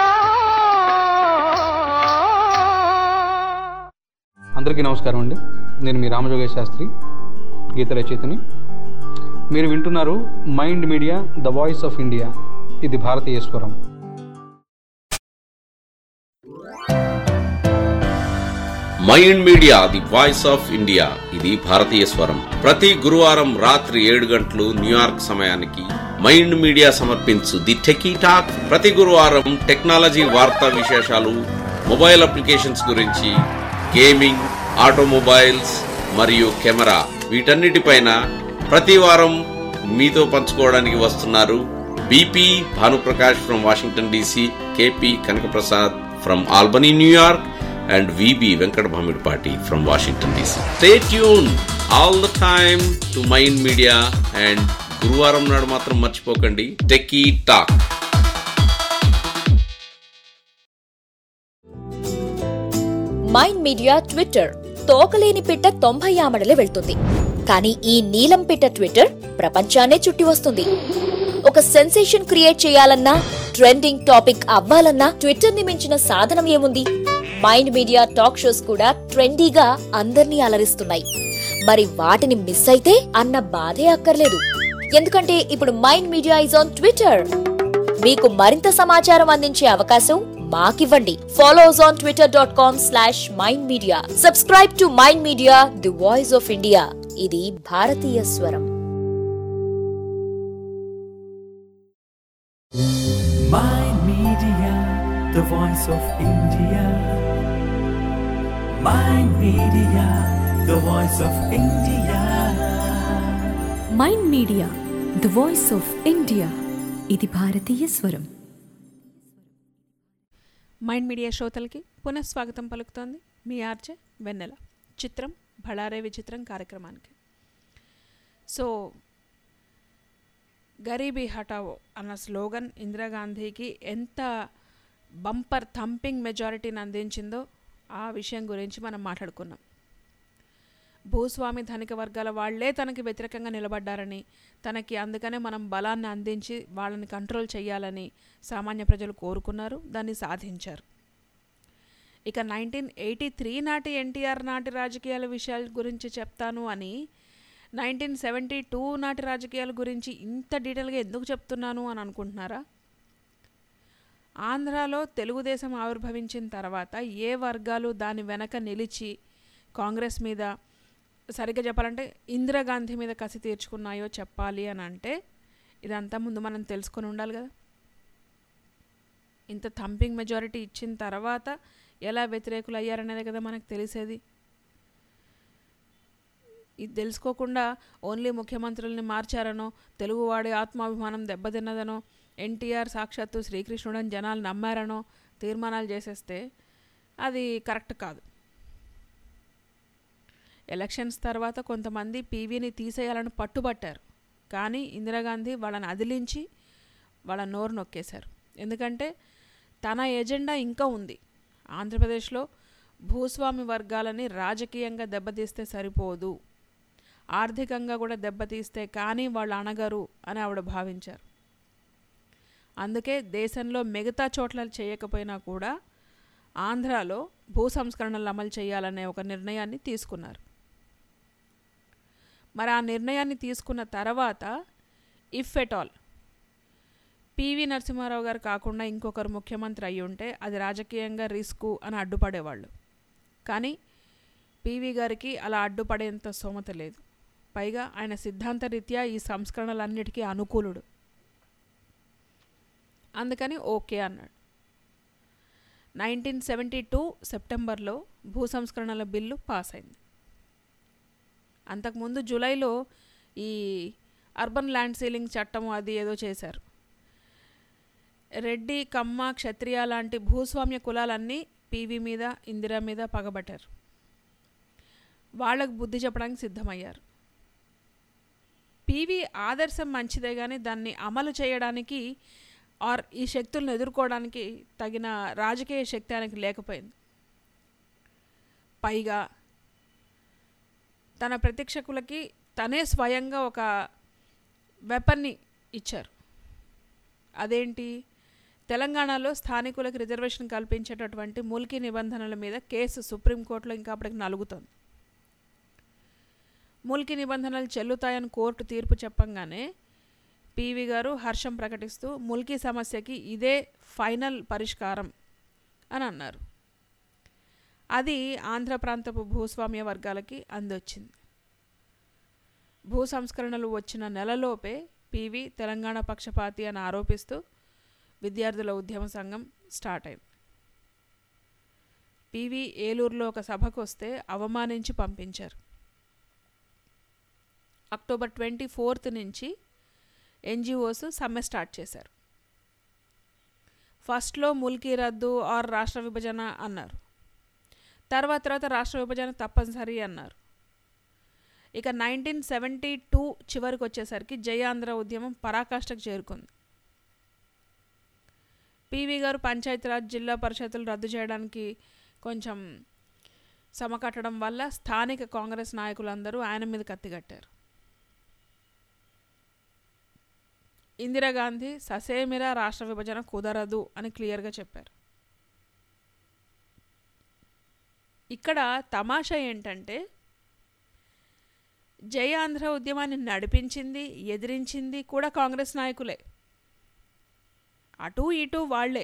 అందరికీ నమస్కారం అండి నేను మీ రామజోగేశ్ శాస్త్రి గీత రచయితని మీరు వింటున్నారు Mind Media the voice of India ఇది భారతీయ స్వరం Mind Media the voice of India ఇది భారతీయ స్వరం ప్రతి గురువారం రాత్రి ఏడు గంటలు న్యూయార్క్ సమయానికి మైండ్ మీడియా సమర్పించు ది టెకీ టాక్ ప్రతి గురువారం టెక్నాలజీ వార్తా విశేషాలు మొబైల్ అప్లికేషన్స్ గురించి గేమింగ్ ఆటోమొబైల్స్ మరియు కెమెరా వీటన్నిటిపైన ప్రతి వారం మీతో పంచుకోవడానికి వస్తున్నారు BP Bhanuprakash from Washington DC KP Kanakaprasad from Albany New York and VB Venkat Bhamidpati from Washington DC. Stay tuned all the time to Mind Media and గురువారం నాడు మాత్రం మర్చిపోకండి Techie Talk Mind Media Twitter తోకలేని పిట్ట తొంభై ఆమడలే వెళ్తుంది కానీ ఈ నీలం పిట్ట ట్విట్టర్ ప్రపంచాన్నే చుట్టి వస్తుంది ఒక సెన్సేషన్ క్రియేట్ చేయాలన్నా ట్రెండింగ్ టాపిక్ అవ్వాలన్నా ట్విట్టర్ ని మించిన సాధనం ఏముంది మైండ్ మీడియా టాక్ షోస్ కూడా ట్రెండీగా అందర్నీ అలరిస్తున్నాయి మరి వాటిని మిస్ అయితే అన్న బాధే అక్కర్లేదు ఎందుకంటే ఇప్పుడు Mind Media is on Twitter మీకు మరింత సమాచారం అందించే అవకాశం మాకివ్వండి follow us on Twitter dot com slash Mind Media subscribe to Mind Media the voice of India ఇది భారతీయ స్వరం Mind Media, the voice of India. Mind Media, the voice of India. Mind Media the voice of India ఇది భారతీయ స్వరం Mind media శ్రోతలకి పునఃస్వాగతం పలుకుతోంది మీ RJ వెన్నెల చిత్రం బళారే విచిత్రం కార్యక్రమానికి సో గరీబీ హటావో అన్న స్లోగన్ ఇందిరాగాంధీకి ఎంత బంపర్ థంపింగ్ మెజారిటీని అందించిందో ఆ విషయం గురించి మనం మాట్లాడుకున్నాం భూస్వామి ధనిక వర్గాల వాళ్లే తనకి వ్యతిరేకంగా నిలబడ్డారని తనకి అందుకనే మనం బలాన్ని అందించి వాళ్ళని కంట్రోల్ చేయాలని సామాన్య ప్రజలు కోరుకున్నారు దాన్ని సాధించారు ఇక నైన్టీన్ ఎయిటీ త్రీ నాటి ఎన్టీఆర్ నాటి రాజకీయాల విషయాల గురించి చెప్తాను అని నైన్టీన్ సెవెంటీ టూ నాటి రాజకీయాల గురించి ఇంత డీటెయిల్గా ఎందుకు చెప్తున్నాను అని అనుకుంటున్నారా ఆంధ్రాలో తెలుగుదేశం ఆవిర్భవించిన తర్వాత ఏ వర్గాలు దాని వెనక నిలిచి కాంగ్రెస్ మీద సరిగ్గా చెప్పాలంటే ఇందిరాగాంధీ మీద కసి తీర్చుకున్నాయో చెప్పాలి అని అంటే ఇదంతా ముందు మనం తెలుసుకొని ఉండాలి కదా ఇంత థంపింగ్ మెజారిటీ ఇచ్చిన తర్వాత ఎలా వ్యతిరేకులు అయ్యారనేది కదా మనకు తెలిసేది ఇది తెలుసుకోకుండా ఓన్లీ ముఖ్యమంత్రుల్ని మార్చారనో తెలుగువాడి ఆత్మాభిమానం దెబ్బతిన్నదనో ఎన్టీఆర్ సాక్షాత్తు శ్రీకృష్ణుడని జనాలు నమ్మారనో తీర్మానాలు చేసేస్తే అది కరెక్ట్ కాదు ఎలక్షన్స్ తర్వాత కొంతమంది పీవీని తీసేయాలని పట్టుబట్టారు కానీ ఇందిరాగాంధీ వాళ్ళని అదిలించి వాళ్ళ నోరు నొక్కేశారు ఎందుకంటే తన ఎజెండా ఇంకా ఉంది ఆంధ్రప్రదేశ్లో భూస్వామి వర్గాలని రాజకీయంగా దెబ్బతీస్తే సరిపోదు ఆర్థికంగా కూడా దెబ్బతీస్తే కానీ వాళ్ళు అణగరు అని ఆవిడ భావించారు అందుకే దేశంలో మిగతా చోట్ల చేయకపోయినా కూడా ఆంధ్రాలో భూ సంస్కరణలు అమలు చేయాలనే ఒక నిర్ణయాన్ని తీసుకున్నారు మరి ఆ నిర్ణయాన్ని తీసుకున్న తర్వాత if at all PV Narasimharao గారు కాకుండా ఇంకొకరు ముఖ్యమంత్రి అయి ఉంటే అది రాజకీయంగా రిస్కు అని అడ్డుపడేవాళ్ళు కానీ పివి గారికి అలా అడ్డుపడేంత స్తోమత లేదు పైగా ఆయన సిద్ధాంత రీత్యా ఈ సంస్కరణలన్నిటికీ అనుకూలుడు అందుకని ఓకే అన్నాడు నైన్టీన్ సెవెంటీ టూ సెప్టెంబర్లో భూ సంస్కరణల బిల్లు పాస్ అయింది అంతకుముందు జూలైలో ఈ అర్బన్ ల్యాండ్ సీలింగ్ చట్టం అది ఏదో చేశారు రెడ్డి కమ్మ క్షత్రియ లాంటి భూస్వామ్య కులాలన్నీ పీవీ మీద ఇందిరా మీద పగబట్టారు వాళ్ళకు బుద్ధి చెప్పడానికి సిద్ధమయ్యారు పీవీ ఆదర్శం మంచిదే కానీ దాన్ని అమలు చేయడానికి ఆర్ ఈ శక్తులను ఎదుర్కోవడానికి తగిన రాజకీయ శక్తి ఆయనకి లేకపోయింది పైగా తన ప్రతిక్షకులకి తనే స్వయంగా ఒక వెపన్ని ఇచ్చారు అదేంటి తెలంగాణలో స్థానికులకు రిజర్వేషన్ కల్పించేటటువంటి మూలికి నిబంధనల మీద కేసు సుప్రీంకోర్టులో ఇంకా అప్పటికి నలుగుతోంది మూలికి నిబంధనలు చెల్లుతాయని కోర్టు తీర్పు చెప్పంగానే పివి గారు హర్షం ప్రకటిస్తూ ముల్కీ సమస్యకి ఇదే ఫైనల్ పరిష్కారం అని అన్నారు అది ఆంధ్ర ప్రాంతపు భూస్వామ్య వర్గాలకి అందొచ్చింది భూ సంస్కరణలు వచ్చిన నెలలోపే పివి తెలంగాణ పక్షపాతి అని ఆరోపిస్తూ విద్యార్థుల ఉద్యమ సంఘం స్టార్ట్ అయింది పివి ఏలూరులో ఒక సభకు వస్తే అవమానించి పంపించారు అక్టోబర్ ట్వంటీ ఫోర్త్ నుంచి ఎన్జిఓస్ సమ్మె స్టార్ట్ చేశారు ఫస్ట్లో ముల్కీ రద్దు ఆర్ రాష్ట్ర విభజన అన్నారు తర్వాత తర్వాత రాష్ట్ర విభజన తప్పనిసరి అన్నారు ఇక నైన్టీన్ సెవెంటీ టూ చివరికి వచ్చేసరికి జయ ఆంధ్ర ఉద్యమం పరాకాష్ఠకు చేరుకుంది పివి గారు పంచాయతీరాజ్ జిల్లా పరిషత్తులు రద్దు చేయడానికి కొంచెం సమకట్టడం వల్ల స్థానిక కాంగ్రెస్ నాయకులందరూ ఆయన మీద కత్తిగట్టారు ఇందిరాగాంధీ ససేమిరా రాష్ట్ర విభజన కుదరదు అని క్లియర్గా చెప్పారు ఇక్కడ తమాషా ఏంటంటే జయ ఆంధ్ర ఉద్యమాన్ని నడిపించింది ఎదిరించింది కూడా కాంగ్రెస్ నాయకులే అటు ఇటు వాళ్లే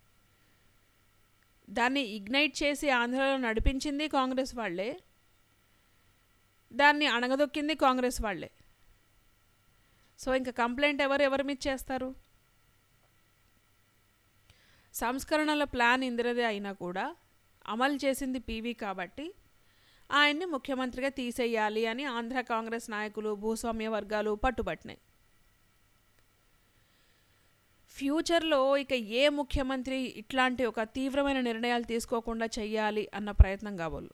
దాన్ని ఇగ్నైట్ చేసి ఆంధ్రలో నడిపించింది కాంగ్రెస్ వాళ్లే దాన్ని అణగదొక్కింది కాంగ్రెస్ వాళ్లే సో ఇంకా కంప్లైంట్ ఎవరు ఎవరి మీద చేస్తారు సంస్కరణల ప్లాన్ ఇందిరదే అయినా కూడా అమలు చేసింది పీవీ కాబట్టి ఆయన్ని ముఖ్యమంత్రిగా తీసేయాలి అని ఆంధ్ర కాంగ్రెస్ నాయకులు భూస్వామ్య వర్గాలు పట్టుబట్టినాయి ఫ్యూచర్లో ఇక ఏ ముఖ్యమంత్రి ఇట్లాంటి ఒక తీవ్రమైన నిర్ణయాలు తీసుకోకుండా చెయ్యాలి అన్న ప్రయత్నం కాబోలు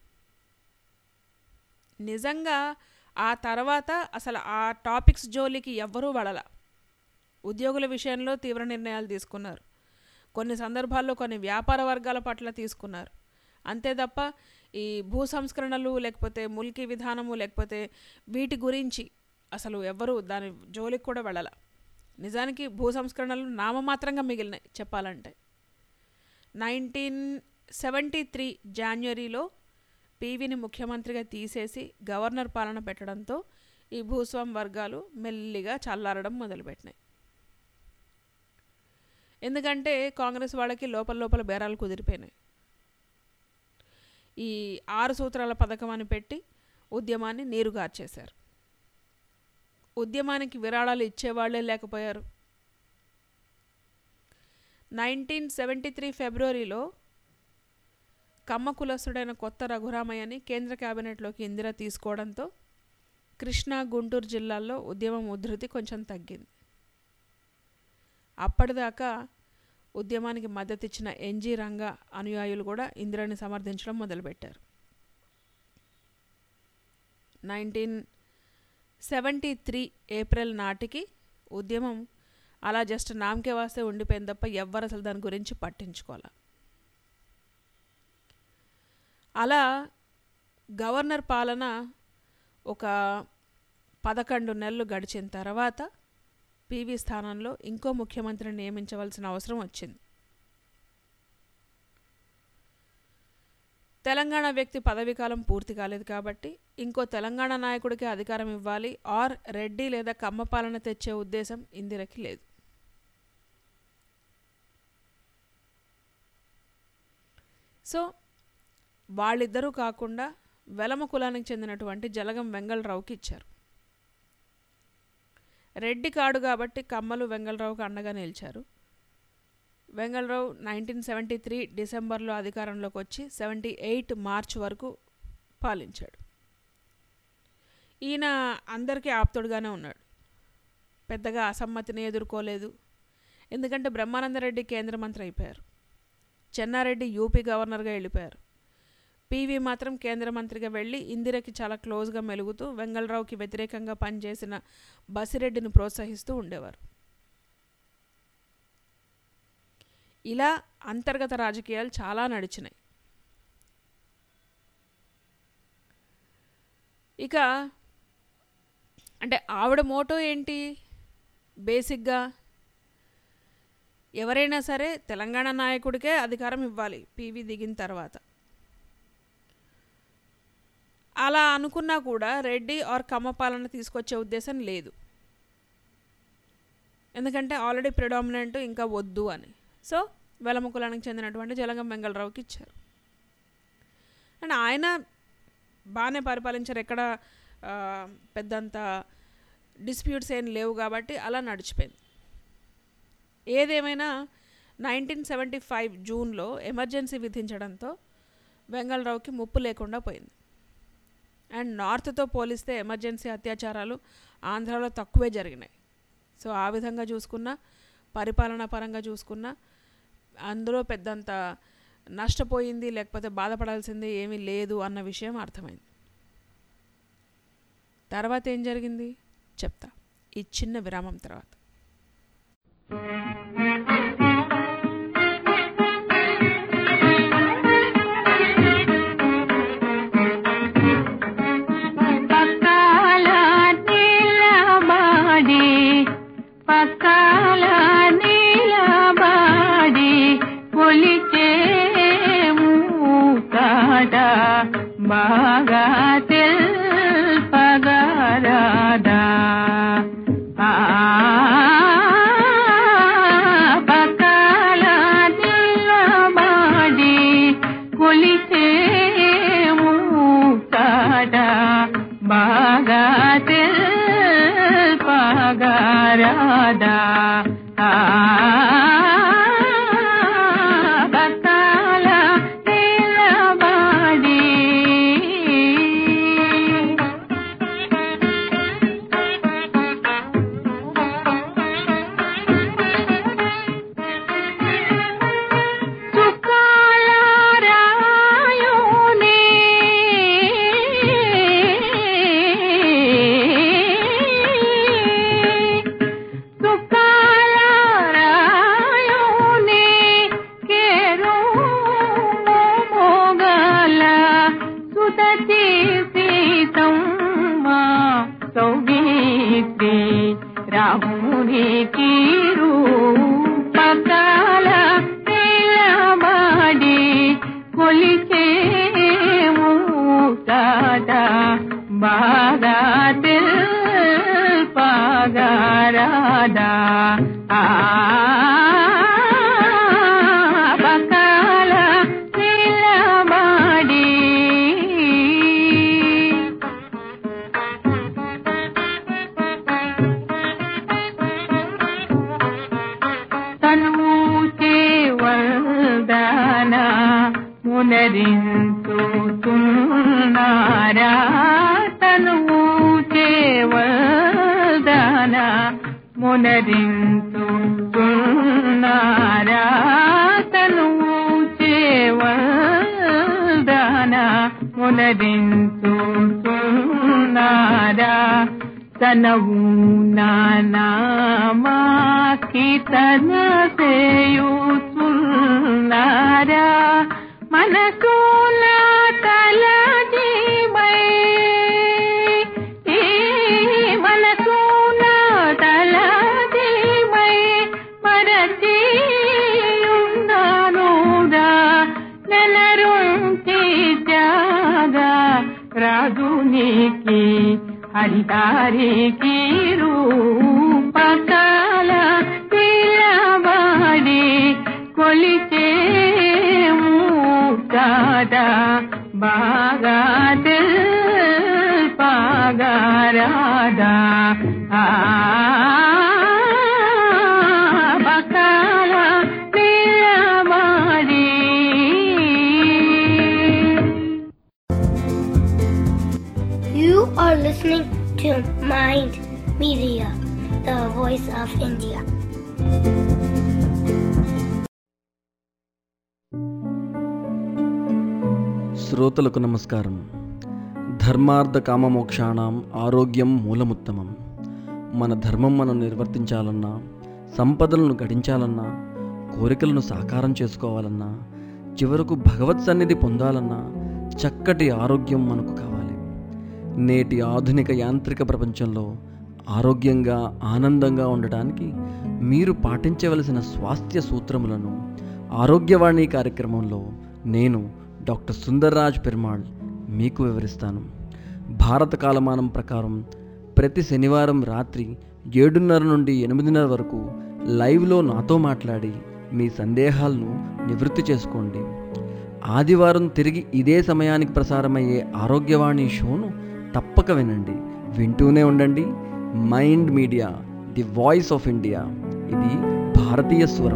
నిజంగా ఆ తర్వాత అసలు ఆ టాపిక్స్ జోలికి ఎవ్వరూ వడల ఉద్యోగుల విషయంలో తీవ్ర నిర్ణయాలు తీసుకున్నారు కొన్ని సందర్భాల్లో కొన్ని వ్యాపార వర్గాల పట్ల తీసుకున్నారు అంతే తప్ప ఈ భూ సంస్కరణలు లేకపోతే ముల్కీ విధానము లేకపోతే వీటి గురించి అసలు ఎవ్వరూ దాని జోలికి కూడా వెళ్ళాల నిజానికి భూ సంస్కరణలు నామమాత్రంగా మిగిలినాయి చెప్పాలంటే నైన్టీన్ సెవెంటీ త్రీ జాన్వరిలో పీవీని ముఖ్యమంత్రిగా తీసేసి గవర్నర్ పాలన పెట్టడంతో ఈ భూస్వామి వర్గాలు మెల్లిగా చల్లారడం మొదలుపెట్టినాయి ఎందుకంటే కాంగ్రెస్ వాళ్ళకి లోపల లోపల బేరాలు కుదిరిపోయినాయి ఈ ఆరు సూత్రాల పథకం అని పెట్టి ఉద్యమాన్ని నీరుగార్చేశారు ఉద్యమానికి విరాళాలు ఇచ్చేవాళ్లే లేకపోయారు నైన్టీన్ సెవెంటీ త్రీ ఫిబ్రవరిలో కమ్మ కులస్తుడైన కొత్త రఘురామయ్యని కేంద్ర కేబినెట్లోకి ఇందిర తీసుకోవడంతో కృష్ణా గుంటూరు జిల్లాల్లో ఉద్యమం ఉధృతి కొంచెం తగ్గింది అప్పటిదాకా ఉద్యమానికి మద్దతు ఇచ్చిన ఎన్జీ రంగ అనుయాయులు కూడా ఇందిరాని సమర్థించడం మొదలుపెట్టారు నైన్టీన్ సెవెంటీ త్రీ ఏప్రిల్ నాటికి ఉద్యమం అలా జస్ట్ నామకే వాస్తే ఉండిపోయింది తప్ప ఎవ్వరు అసలు దాని గురించి పట్టించుకోవాలి అలా గవర్నర్ పాలన ఒక పదకొండు నెలలు గడిచిన తర్వాత పీవీ స్థానంలో ఇంకో ముఖ్యమంత్రిని నియమించవలసిన అవసరం వచ్చింది తెలంగాణ వ్యక్తి పదవీ కాలం పూర్తి కాలేదు కాబట్టి ఇంకో తెలంగాణ నాయకుడికి అధికారం ఇవ్వాలి ఆర్ రెడ్డి లేదా కమ్మ పాలన తెచ్చే ఉద్దేశం ఇందిరకి లేదు సో వాళ్ళిద్దరూ కాకుండా వెలమ కులానికి చెందినటువంటి జలగం వెంగళరావుకి ఇచ్చారు రెడ్డి కాడు కాబట్టి కమ్మలు వెంగళరావుకు అండగా నిలిచారు వెంగళరావు నైన్టీన్ సెవెంటీ త్రీ డిసెంబర్లో అధికారంలోకి వచ్చి సెవెంటీ ఎయిట్ మార్చ్ వరకు పాలించాడు ఈయన అందరికీ ఆప్తుడుగానే ఉన్నాడు పెద్దగా అసమ్మతిని ఎదుర్కోలేదు ఎందుకంటే బ్రహ్మానందరెడ్డి కేంద్ర మంత్రి అయిపోయారు చెన్నారెడ్డి యూపీ గవర్నర్గా వెళ్ళిపోయారు పీవీ మాత్రం కేంద్ర మంత్రిగా వెళ్ళి ఇందిరకి చాలా క్లోజ్గా మెలుగుతూ వెంగళరావుకి వ్యతిరేకంగా పనిచేసిన బసిరెడ్డిని ప్రోత్సహిస్తూ ఉండేవారు ఇలా అంతర్గత రాజకీయాలు చాలా నడిచినాయి ఇక అంటే ఆవిడ మోటో ఏంటి బేసిక్గా ఎవరైనా సరే తెలంగాణ నాయకుడికే అధికారం ఇవ్వాలి పీవీ దిగిన తర్వాత అలా అనుకున్నా కూడా రెడ్డి ఆర్ కమ్మ పాలన తీసుకొచ్చే ఉద్దేశం లేదు ఎందుకంటే ఆల్రెడీ ప్రిడామినెంట్ ఇంకా వద్దు అని సో వెలమ కులానికి చెందినటువంటి జలగం వెంగళరావుకి ఇచ్చారు అండ్ ఆయన బాగానే పరిపాలించారు ఎక్కడ ఆ, పెద్దంత డిస్ప్యూట్స్ ఏం లేవు కాబట్టి అలా నడిచిపోయింది ఏదేమైనా నైన్టీన్ సెవెంటీ ఫైవ్ జూన్లో ఎమర్జెన్సీ విధించడంతో వెంగళరావుకి ముప్పు లేకుండా పోయింది అండ్ నార్త్తో పోలిస్తే ఎమర్జెన్సీ అత్యాచారాలు ఆంధ్రాలో తక్కువే జరిగినాయి సో ఆ విధంగా చూసుకున్నా పరిపాలనా పరంగా చూసుకున్నా అందులో పెద్దంత నష్టపోయింది లేకపోతే బాధపడాల్సింది ఏమీ లేదు అన్న విషయం అర్థమైంది తర్వాత ఏం జరిగింది చెప్తా ఈ చిన్న విరామం తర్వాత పక్కాల నీలబాడి పక్కాల నీలబాడి కొలిచే మూకాట బాగా తెల్పగరాదా ఆ పక్కాల నీలబాడి కొలిచే మూకాట బాగా తెల్పగరాదా ఆ పక్కాల నీలబాడి సుకాలరాయునే సుకాలరాయునే కేరు మోగల సుతతి సీతమ్మ సౌగీతి రాముని కీరు పకాల నిలబడి కొలిచే మూతాట బాగా పగారాదా ఆ పకాల నిలబడి తనుచే వల్దన మునరించుతున్నారా తనుచే వల్దన మునరించుతున్నారా తనుచే వల్దన మునరించుతున్నారా తనవు నానామాకి తన సేయుచున్నారా మనసు నా తల జీవై ఈ మనసు నా తల జీవై మరచి ఉన్నానురా నెలరుంటి జాగా రాజునికి హరిదారికి రూపకాల పిలబడి కొలిచే మూకాట బాగా పగారాదా ఆ బకాల పిలబడి You are listening to Mind Media, the voice of India. శ్రోతలకు నమస్కారం ధర్మార్థ కామమోక్షాణం ఆరోగ్యం మూలముత్తమం మన ధర్మం మనం నిర్వర్తించాలన్నా సంపదలను గడించాలన్నా కోరికలను సాకారం చేసుకోవాలన్నా చివరకు భగవత్ సన్నిధి పొందాలన్నా చక్కటి ఆరోగ్యం మనకు కావాలి నేటి ఆధునిక యాంత్రిక ప్రపంచంలో ఆరోగ్యంగా ఆనందంగా ఉండటానికి మీరు పాటించవలసిన స్వాస్థ్య సూత్రములను ఆరోగ్యవాణి కార్యక్రమంలో నేను డాక్టర్ సుందర్రాజ్ పెరుమాళ్ మీకు వివరిస్తాను భారత కాలమానం ప్రకారం ప్రతి శనివారం రాత్రి ఏడున్నర నుండి ఎనిమిదిన్నర వరకు లైవ్లో నాతో మాట్లాడి మీ సందేహాలను నివృత్తి చేసుకోండి ఆదివారం తిరిగి ఇదే సమయానికి ప్రసారమయ్యే ఆరోగ్యవాణి షోను తప్పక వినండి వింటూనే ఉండండి Mind Media the voice of India ఇది భారతీయ స్వరం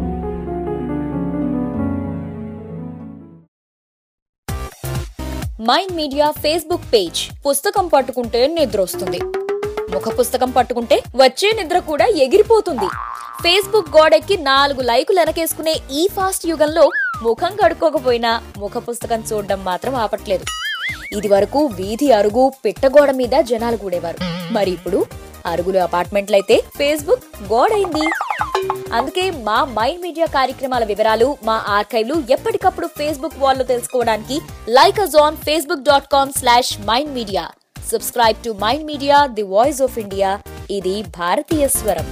మైండ్ మీడియా ఫేస్బుక్ పేజ్ పుస్తకం పట్టుకుంటే నిద్ర వస్తుంది ముఖ పుస్తకం పట్టుకుంటే వచ్చే నిద్ర కూడా ఎగిరిపోతుంది ఫేస్బుక్ గోడెక్కి నాలుగు లైకులు వెనకేసుకునే ఈ ఫాస్ట్ యుగంలో ముఖం కడుక్కోకపోయినా ముఖ పుస్తకం చూడడం మాత్రం ఆపట్లేదు ఇది వరకు వీధి అరుగు పిట్టగోడ మీద జనాలు కూడేవారు మరి ఇప్పుడు అరుగులు అపార్ట్మెంట్లయితే ఫేస్బుక్ గోడైంది అందుకే మా మైండ్ మీడియా కార్యక్రమాల వివరాలు మా ఆర్కైవ్లు ఎప్పటికప్పుడు ఫేస్బుక్ వాల్లో తెలుసుకోవడానికి like us on Facebook dot com slash Mind Media subscribe to Mind Media the voice of India ఇది భారతీయ స్వరం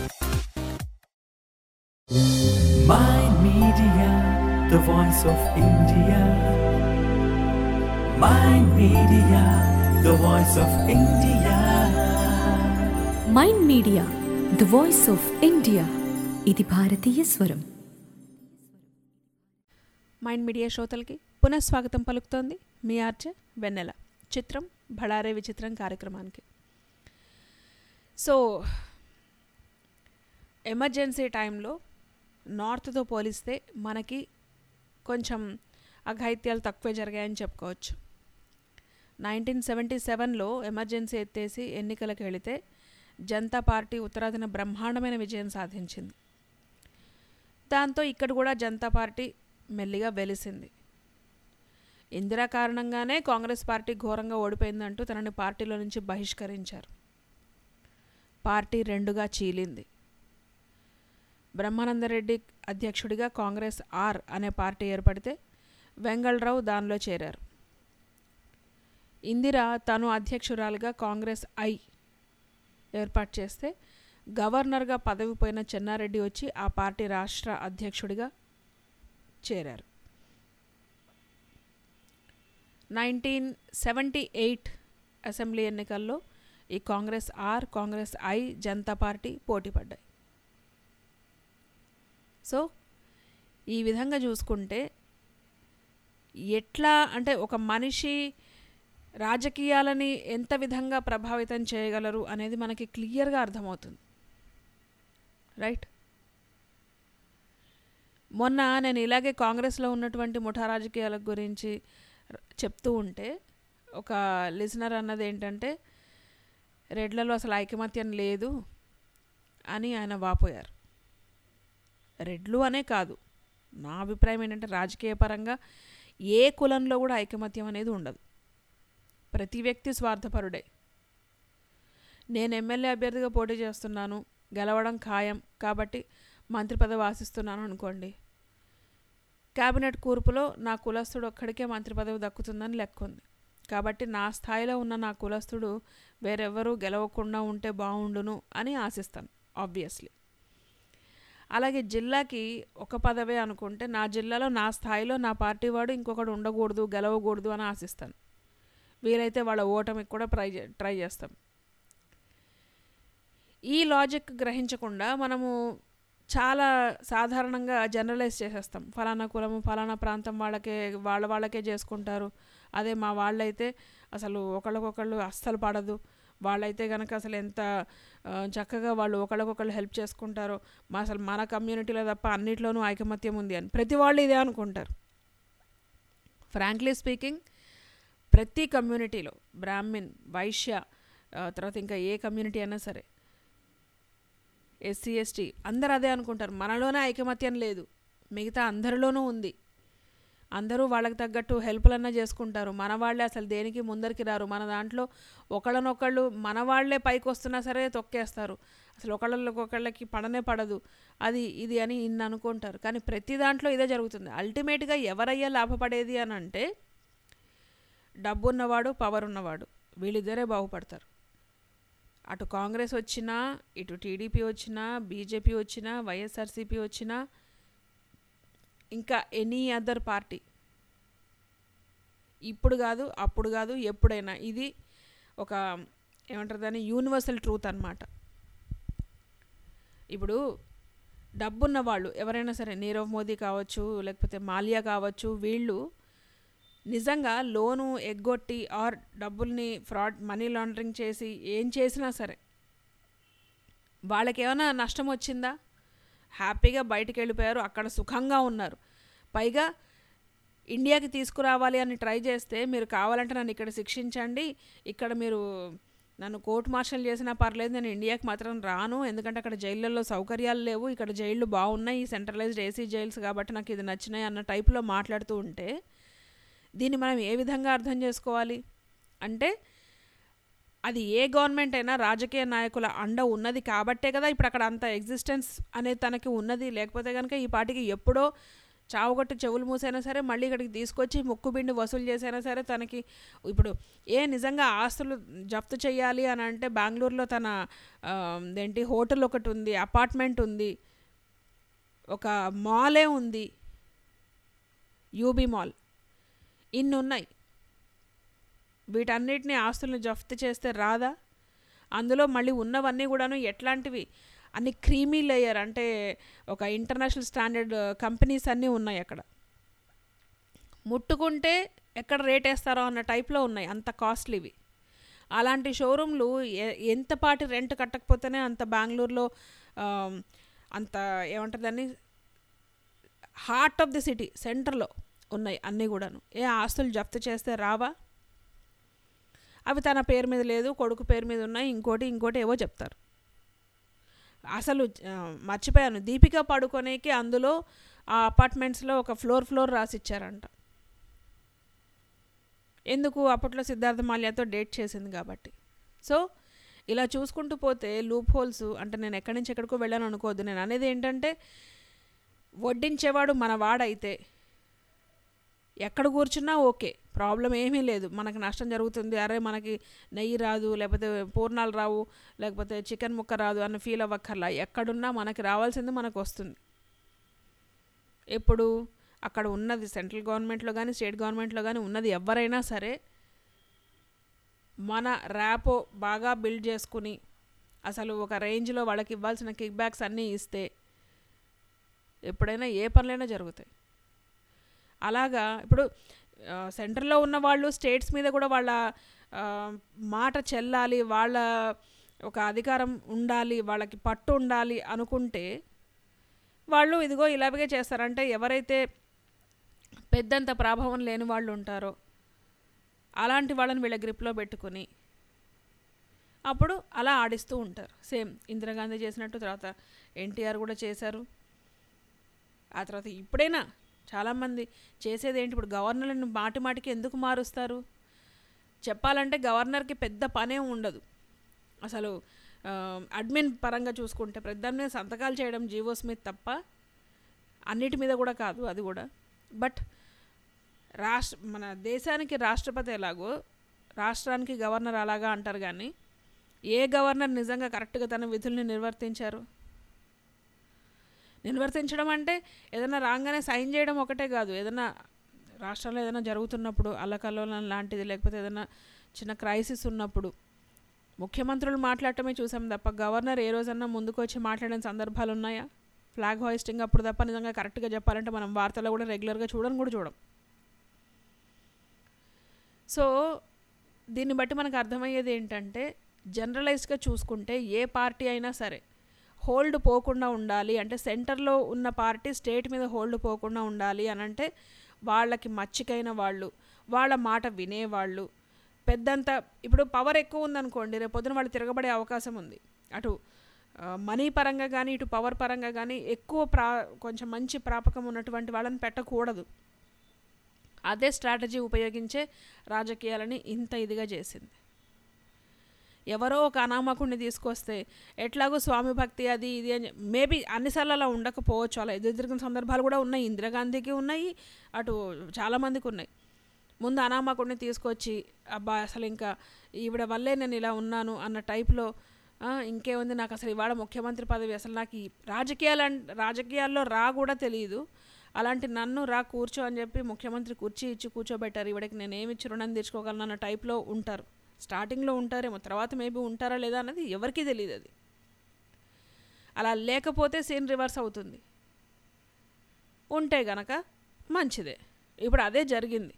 Mind Media, the voice of India. Mind Media, the voice of India. Mind Media the voice of India ఇది భారతీయ స్వరం Mind media శ్రోతలకి పునఃస్వాగతం పలుకుతోంది మీ RJ వెన్నెల చిత్రం బళారే విచిత్రం కార్యక్రమానికి సో ఎమర్జెన్సీ టైంలో నార్త్తో పోలిస్తే మనకి కొంచెం అఘాయిత్యాలు తక్కువే జరిగాయని చెప్పుకోవచ్చు నైన్టీన్ సెవెంటీ సెవెన్లో ఎమర్జెన్సీ ఎత్తేసి ఎన్నికలకు వెళితే జనతా పార్టీ ఉత్తరాదిన బ్రహ్మాండమైన విజయం సాధించింది దాంతో ఇక్కడ కూడా జనతా పార్టీ మెల్లిగా వెలిసింది ఇందిరా కారణంగానే కాంగ్రెస్ పార్టీ ఘోరంగా ఓడిపోయిందంటూ తనని పార్టీలో నుంచి బహిష్కరించారు పార్టీ రెండుగా చీలింది బ్రహ్మానందరెడ్డి అధ్యక్షుడిగా కాంగ్రెస్ ఆర్ అనే పార్టీ ఏర్పడితే వెంగళరావు దానిలో చేరారు ఇందిర తను అధ్యక్షురాలుగా కాంగ్రెస్ ఐ ఏర్పాటు చేస్తే గవర్నర్గా పదవి పోయిన చెన్నారెడ్డి వచ్చి ఆ పార్టీ రాష్ట్ర అధ్యక్షుడిగా చేరారు నైన్టీన్ సెవెంటీ ఎయిట్ అసెంబ్లీ ఎన్నికల్లో ఈ కాంగ్రెస్ ఆర్ కాంగ్రెస్ ఐ జనతా పార్టీ పోటీ పడ్డాయి సో ఈ విధంగా చూసుకుంటే ఎట్లా అంటే ఒక మనిషి రాజకీయాలని ఎంత విధంగా ప్రభావితం చేయగలరు అనేది మనకి క్లియర్గా అర్థమవుతుంది రైట్ మొన్న నేను ఇలాగే కాంగ్రెస్లో ఉన్నటువంటి ముఠా రాజకీయాల గురించి చెప్తూ ఉంటే ఒక లిజనర్ అన్నది ఏంటంటే రెడ్లలో అసలు ఐకమత్యం లేదు అని ఆయన వాపోయారు రెడ్లు అనే కాదు నా అభిప్రాయం ఏంటంటే రాజకీయ పరంగా ఏ కులంలో కూడా ఐకమత్యం అనేది ఉండదు ప్రతి వ్యక్తి స్వార్థపరుడే నేను ఎమ్మెల్యే అభ్యర్థిగా పోటీ చేస్తున్నాను గెలవడం ఖాయం కాబట్టి మంత్రి పదవి ఆశిస్తున్నాను అనుకోండి కేబినెట్ కూర్పులో నా కులస్తుడు ఒక్కడికే మంత్రి పదవి దక్కుతుందని లెక్క ఉంది కాబట్టి నా స్థాయిలో ఉన్న నా కులస్తుడు వేరెవ్వరూ గెలవకుండా ఉంటే బాగుండును అని ఆశిస్తాను ఆబ్వియస్లీ అలాగే జిల్లాకి ఒక పదవే అనుకుంటే నా జిల్లాలో నా స్థాయిలో నా పార్టీ వాడు ఇంకొకడు ఉండకూడదు గెలవకూడదు అని ఆశిస్తాను వీలైతే వాళ్ళ ఓటమికి కూడా ట్రై ట్రై చేస్తాం ఈ లాజిక్ గ్రహించకుండా మనము చాలా సాధారణంగా జనరలైజ్ చేసేస్తాం ఫలానా కులము ఫలానా ప్రాంతం వాళ్ళకే వాళ్ళ వాళ్ళకే చేసుకుంటారు అదే మా వాళ్ళైతే అసలు ఒకళ్ళకొకళ్ళు అస్సలు పడదు వాళ్ళైతే కనుక అసలు ఎంత చక్కగా వాళ్ళు ఒకళ్ళకొకళ్ళు హెల్ప్ చేసుకుంటారో మా అసలు మన కమ్యూనిటీలో తప్ప అన్నిట్లోనూ ఐకమత్యం ఉంది అని ప్రతి వాళ్ళు ఇదే అనుకుంటారు ఫ్రాంక్లీ స్పీకింగ్ ప్రతి కమ్యూనిటీలో బ్రాహ్మిన్ వైశ్య తర్వాత ఇంకా ఏ కమ్యూనిటీ అయినా సరే ఎస్సీ ఎస్టీ అందరు అదే అనుకుంటారు మనలోనే ఐకమత్యం లేదు మిగతా అందరిలోనూ ఉంది అందరూ వాళ్ళకి తగ్గట్టు హెల్ప్లన్నా చేసుకుంటారు మన వాళ్ళే అసలు దేనికి ముందరికి రారు మన దాంట్లో ఒకళ్ళనొకళ్ళు మన వాళ్ళే పైకి వస్తున్నా సరే తొక్కేస్తారు అసలు ఒకళ్ళకొకళ్ళకి పడనే పడదు అది ఇది అని ఇన్ని అనుకుంటారు కానీ ప్రతి దాంట్లో ఇదే జరుగుతుంది అల్టిమేట్గా ఎవరయ్యా లాభపడేది అని అంటే డబ్బు ఉన్నవాడు పవర్ ఉన్నవాడు వీళ్ళిద్దరే బాగుపడతారు అటు కాంగ్రెస్ వచ్చినా ఇటు టీడీపీ వచ్చినా బీజేపీ వచ్చినా వైఎస్ఆర్సీపీ వచ్చినా ఇంకా ఎనీ అదర్ పార్టీ ఇప్పుడు కాదు అప్పుడు కాదు ఎప్పుడైనా ఇది ఒక ఏమంటారు దాన్ని యూనివర్సల్ ట్రూత్ అనమాట ఇప్పుడు డబ్బున్న వాళ్ళు ఎవరైనా సరే నీరవ్ మోదీ కావచ్చు లేకపోతే మాలియా కావచ్చు వీళ్ళు నిజంగా లోను ఎగ్గొట్టి ఆర్ డబ్బుల్ని ఫ్రాడ్ మనీ లాండరింగ్ చేసి ఏం చేసినా సరే వాళ్ళకి ఏమైనా నష్టం వచ్చిందా హ్యాపీగా బయటికి వెళ్ళిపోయారు అక్కడ సుఖంగా ఉన్నారు పైగా ఇండియాకి తీసుకురావాలి అని ట్రై చేస్తే మీరు కావాలంటే నన్ను ఇక్కడ శిక్షించండి ఇక్కడ మీరు నన్ను కోర్టు మార్షల్ చేసినా పర్లేదు నేను ఇండియాకి మాత్రం రాను ఎందుకంటే అక్కడ జైళ్ళల్లో సౌకర్యాలు లేవు ఇక్కడ జైళ్ళు బాగున్నాయి సెంట్రలైజ్డ్ ఏసీ జైల్స్ కాబట్టి నాకు ఇది నచ్చినాయి అన్న టైప్లో మాట్లాడుతూ ఉంటే దీన్ని మనం ఏ విధంగా అర్థం చేసుకోవాలి అంటే అది ఏ గవర్నమెంట్ అయినా రాజకీయ నాయకుల అండ ఉన్నది కాబట్టే కదా ఇప్పుడు అక్కడ అంత ఎగ్జిస్టెన్స్ అనేది తనకి ఉన్నది లేకపోతే కనుక ఈ పాటికి ఎప్పుడో చావుగొట్టి చెవులు మూసైనా సరే మళ్ళీ ఇక్కడికి తీసుకొచ్చి ముక్కు బిండి వసూలు చేసైనా సరే తనకి ఇప్పుడు ఏ నిజంగా ఆస్తులు జప్తు చేయాలి అని అంటే బెంగళూరులో తన ఆ, ఏంటి హోటల్ ఒకటి ఉంది అపార్ట్మెంట్ ఉంది ఒక మాలే ఉంది యూబీ మాల్ ఇన్ని ఉన్నాయి వీటన్నిటిని ఆస్తులను జప్తు చేస్తే రాదా అందులో మళ్ళీ ఉన్నవన్నీ కూడాను ఎట్లాంటివి అన్ని క్రీమీ లేయర్ అంటే ఒక ఇంటర్నేషనల్ స్టాండర్డ్ కంపెనీస్ అన్నీ ఉన్నాయి అక్కడ ముట్టుకుంటే ఎక్కడ రేట్ వేస్తారో అన్న టైప్లో ఉన్నాయి అంత కాస్ట్లీవి అలాంటి షోరూమ్లు ఎ- ఎంతపాటి రెంట్ కట్టకపోతేనే అంత బెంగళూరులో ఆ, అంత ఏమంటారు దాన్ని హార్ట్ ఆఫ్ ది సిటీ సెంటర్లో ఉన్నాయి అన్నీ కూడాను ఏ ఆస్తులు జప్తు చేస్తే రావా అవి తన పేరు మీద లేదు కొడుకు పేరు మీద ఉన్నాయి ఇంకోటి ఇంకోటి ఏవో చెప్తారు అసలు ఆ, మర్చిపోయాను దీపిక పడుకోనేకి అందులో ఆ అపార్ట్మెంట్స్లో ఒక ఫ్లోర్ ఫ్లోర్ రాసిచ్చారంట ఎందుకు అప్పట్లో సిద్ధార్థ మాల్యాతో డేట్ చేసింది కాబట్టి సో ఇలా చూసుకుంటూ పోతే లూప్ హోల్స్ అంటే నేను ఎక్కడి నుంచి ఎక్కడికో వెళ్ళాను అనుకోవద్దు నేను అనేది ఏంటంటే వడ్డించేవాడు మన వాడైతే ఎక్కడ కూర్చున్నా ఓకే ప్రాబ్లం ఏమీ లేదు మనకి నష్టం జరుగుతుంది అరే మనకి నెయ్యి రాదు లేకపోతే పూర్ణాలు రావు లేకపోతే చికెన్ ముక్క రాదు అని ఫీల్ అవ్వక్కర్లా ఎక్కడున్నా మనకి రావాల్సింది మనకు వస్తుంది ఎప్పుడు అక్కడ ఉన్నది సెంట్రల్ గవర్నమెంట్లో కానీ స్టేట్ గవర్నమెంట్లో కానీ ఉన్నది ఎవరైనా సరే మన ర్యాపో బాగా బిల్డ్ చేసుకుని అసలు ఒక రేంజ్లో వాళ్ళకి ఇవ్వాల్సిన కిక్ బ్యాక్స్ అన్నీ ఇస్తే ఎప్పుడైనా ఏ పనులైనా జరుగుతాయి అలాగా ఇప్పుడు ఆ, సెంటర్లో ఉన్న వాళ్ళు స్టేట్స్ మీద కూడా వాళ్ళ ఆ, మాట చెల్లాలి వాళ్ళ ఒక అధికారం ఉండాలి వాళ్ళకి పట్టు ఉండాలి అనుకుంటే వాళ్ళు ఇదిగో ఇలాగే చేస్తారంటే ఎవరైతే పెద్దంత ప్రభావం లేని వాళ్ళు ఉంటారో అలాంటి వాళ్ళని వీళ్ళ గ్రిప్లో పెట్టుకుని అప్పుడు అలా ఆడిస్తూ ఉంటారు సేమ్ ఇందిరాగాంధీ చేసినట్టు తర్వాత ఎన్టీఆర్ కూడా చేశారు ఆ తర్వాత ఇప్పుడైనా చాలామంది చేసేది ఏంటి ఇప్పుడు గవర్నర్లను మాటి మాటికి ఎందుకు మారుస్తారు చెప్పాలంటే గవర్నర్కి పెద్ద పనే ఉండదు అసలు ఆ, అడ్మిన్ పరంగా చూసుకుంటే ప్రధాని మీద సంతకాలు చేయడం జీవో స్మిత్ తప్ప అన్నిటి మీద కూడా కాదు అది కూడా బట్ రాష్ట్ర మన దేశానికి రాష్ట్రపతి ఎలాగో రాష్ట్రానికి గవర్నర్ అలాగా అంటారు కానీ ఏ గవర్నర్ నిజంగా కరెక్ట్గా తన విధుల్ని నిర్వర్తించారు నిర్వర్తించడం అంటే ఏదైనా రాగానే సైన్ చేయడం ఒకటే కాదు ఏదైనా రాష్ట్రంలో ఏదైనా జరుగుతున్నప్పుడు అల్లకల్లోలం లాంటిది లేకపోతే ఏదైనా చిన్న క్రైసిస్ ఉన్నప్పుడు ముఖ్యమంత్రులు మాట్లాడటమే చూసాం తప్ప గవర్నర్ ఏ రోజన్నా ముందుకు వచ్చి మాట్లాడిన సందర్భాలు ఉన్నాయా ఫ్లాగ్ హాయిస్టింగ్ అప్పుడు తప్ప నిజంగా కరెక్ట్గా చెప్పాలంటే మనం వార్తల్లో కూడా రెగ్యులర్గా చూడడం కూడా చూడం సో దీన్ని బట్టి మనకు అర్థమయ్యేది ఏంటంటే జనరలైజ్గా చూసుకుంటే ఏ పార్టీ అయినా సరే హోల్డ్ పోకుండా ఉండాలి అంటే సెంటర్లో ఉన్న పార్టీ స్టేట్ మీద హోల్డ్ పోకుండా ఉండాలి అని అంటే వాళ్ళకి మచ్చికైన వాళ్ళు వాళ్ళ మాట వినేవాళ్ళు పెద్దంత ఇప్పుడు పవర్ ఎక్కువ ఉందనుకోండి రేపు పొద్దున వాళ్ళు తిరగబడే అవకాశం ఉంది అటు ఆ, మనీ పరంగా కానీ ఇటు పవర్ పరంగా కానీ ఎక్కువ ప్రా కొంచెం మంచి ప్రాపకం ఉన్నటువంటి వాళ్ళని పెట్టకూడదు అదే స్ట్రాటజీ ఉపయోగించే రాజకీయాలని ఇంత ఇదిగా చేసింది ఎవరో ఒక అనామకుడిని తీసుకొస్తే ఎట్లాగో స్వామి భక్తి అది ఇది అని మేబీ అన్నిసార్లు అలా ఉండకపోవచ్చు అలా ఎదురు సందర్భాలు కూడా ఉన్నాయి ఇందిరాగాంధీకి ఉన్నాయి అటు చాలామందికి ఉన్నాయి ముందు అనామకుడిని తీసుకొచ్చి అబ్బా అసలు ఇంకా ఈవిడ వల్లే నేను ఇలా ఉన్నాను అన్న టైప్లో "ఆ, ఇంకేముంది నాకు అసలు ఇవాళ ముఖ్యమంత్రి పదవి అసలు నాకు ఈ రాజకీయాల రాజకీయాల్లో రా కూడా తెలియదు అలాంటి నన్ను రా కూర్చో అని చెప్పి ముఖ్యమంత్రి కుర్చీ ఇచ్చి కూర్చోబెట్టారు ఇవిడకి నేను ఏమి ఇచ్చి రుణం తీర్చుకోగలను అన్న టైప్లో ఉంటారు స్టార్టింగ్లో ఉంటారేమో తర్వాత మేబీ ఉంటారా లేదా అన్నది ఎవరికీ తెలియదు అది అలా లేకపోతే సీన్ రివర్స్ అవుతుంది ఉంటే గనక మంచిదే ఇప్పుడు అదే జరిగింది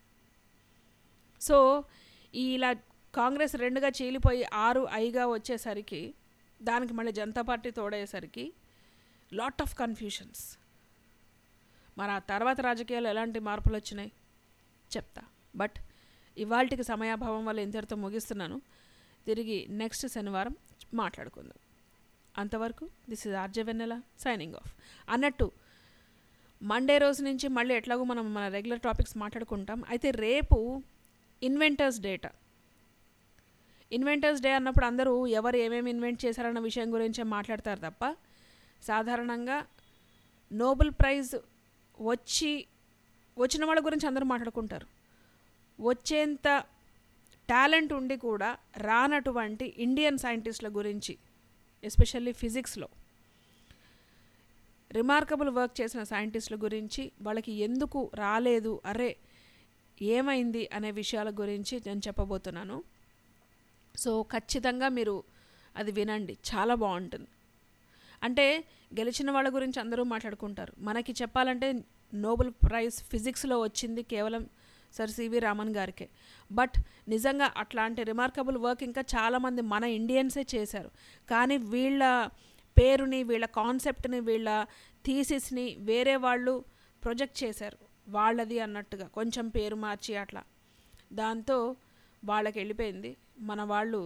సో ఈ ఇలా కాంగ్రెస్ రెండుగా చీలిపోయి ఆరు ఐగా వచ్చేసరికి దానికి మళ్ళీ జనతా పార్టీ తోడయ్యేసరికి లాట్ ఆఫ్ కన్ఫ్యూషన్స్ మరి ఆ తర్వాత రాజకీయాలు ఎలాంటి మార్పులు వచ్చినాయి చెప్తా బట్ ఇవాళకి సమయాభావం వల్ల ఇంతటితో ముగిస్తున్నాను తిరిగి నెక్స్ట్ శనివారం మాట్లాడుకుందాం అంతవరకు this is RJ Vennela signing off అన్నట్టు మండే రోజు నుంచి మళ్ళీ ఎట్లాగో మనం మన రెగ్యులర్ టాపిక్స్ మాట్లాడుకుంటాం అయితే రేపు ఇన్వెంటర్స్ డేట ఇన్వెంటర్స్ డే అన్నప్పుడు అందరూ ఎవరు ఏమేమి ఇన్వెంట్ చేశారన్న విషయం గురించే మాట్లాడతారు తప్ప సాధారణంగా నోబెల్ ప్రైజ్ వచ్చి వచ్చిన వాళ్ళ గురించి అందరూ మాట్లాడుకుంటారు వచ్చేంత టాలెంట్ ఉండి కూడా రానటువంటి ఇండియన్ సైంటిస్టుల గురించి ఎస్పెషల్లీ ఫిజిక్స్లో రిమార్కబుల్ వర్క్ చేసిన సైంటిస్టుల గురించి వాళ్ళకి ఎందుకు రాలేదు అరే ఏమైంది అనే విషయాల గురించి నేను చెప్పబోతున్నాను సో ఖచ్చితంగా మీరు అది వినండి చాలా బాగుంటుంది అంటే గెలిచిన వాళ్ళ గురించి అందరూ మాట్లాడుకుంటారు మనకి చెప్పాలంటే నోబెల్ ప్రైజ్ ఫిజిక్స్లో వచ్చింది కేవలం సర్ సివి రామన్ గారికే బట్ నిజంగా అట్లాంటి రిమార్కబుల్ వర్క్ ఇంకా చాలామంది మన ఇండియన్సే చేశారు కానీ వీళ్ళ పేరుని వీళ్ళ కాన్సెప్ట్ని వీళ్ళ థీసిస్ని వేరే వాళ్ళు ప్రొజెక్ట్ చేశారు వాళ్ళది అన్నట్టుగా కొంచెం పేరు మార్చి అట్లా దాంతో వాళ్ళకి వెళ్ళిపోయింది మన వాళ్ళు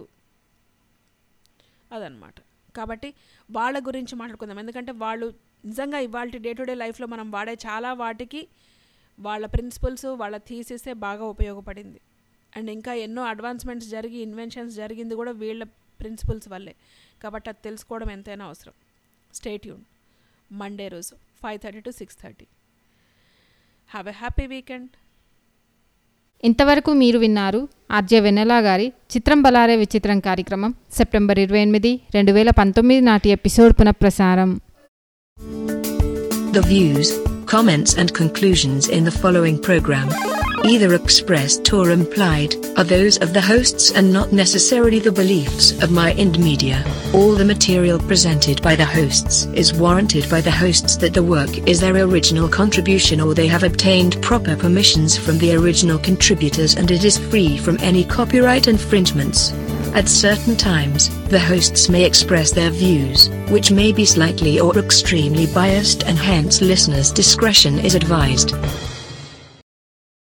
అదనమాట కాబట్టి వాళ్ళ గురించి మాట్లాడుకుందాం ఎందుకంటే వాళ్ళు నిజంగా ఇవాళ డే టు డే లైఫ్లో మనం వాడే చాలా వాటికి వాళ్ళ ప్రిన్సిపల్స్ వాళ్ళ థీసిసే బాగా ఉపయోగపడింది అండ్ ఇంకా ఎన్నో అడ్వాన్స్మెంట్స్ జరిగి ఇన్వెన్షన్స్ జరిగింది కూడా వీళ్ళ ప్రిన్సిపల్స్ వల్లే కాబట్టి అది తెలుసుకోవడం ఎంతైనా అవసరం స్టేట్ యూన్ మండే రోజు five thirty to six thirty have a happy weekend ఇంతవరకు మీరు విన్నారు ఆర్జే వెన్నెలా గారి చిత్రం బలారే విచిత్రం కార్యక్రమం సెప్టెంబర్ ఇరవై ఎనిమిది రెండు వేల పంతొమ్మిది నాటి ఎపిసోడ్ పునఃప్రసారం The views, comments, and conclusions in the following program, either expressed or implied, are those of the hosts and not necessarily the beliefs of My Ind Media. All the material presented by the hosts is warranted by the hosts that the work is their original contribution or they have obtained proper permissions from the original contributors and it is free from any copyright infringements. At certain times, the hosts may express their views, which may be slightly or extremely biased, and hence listeners' discretion is advised.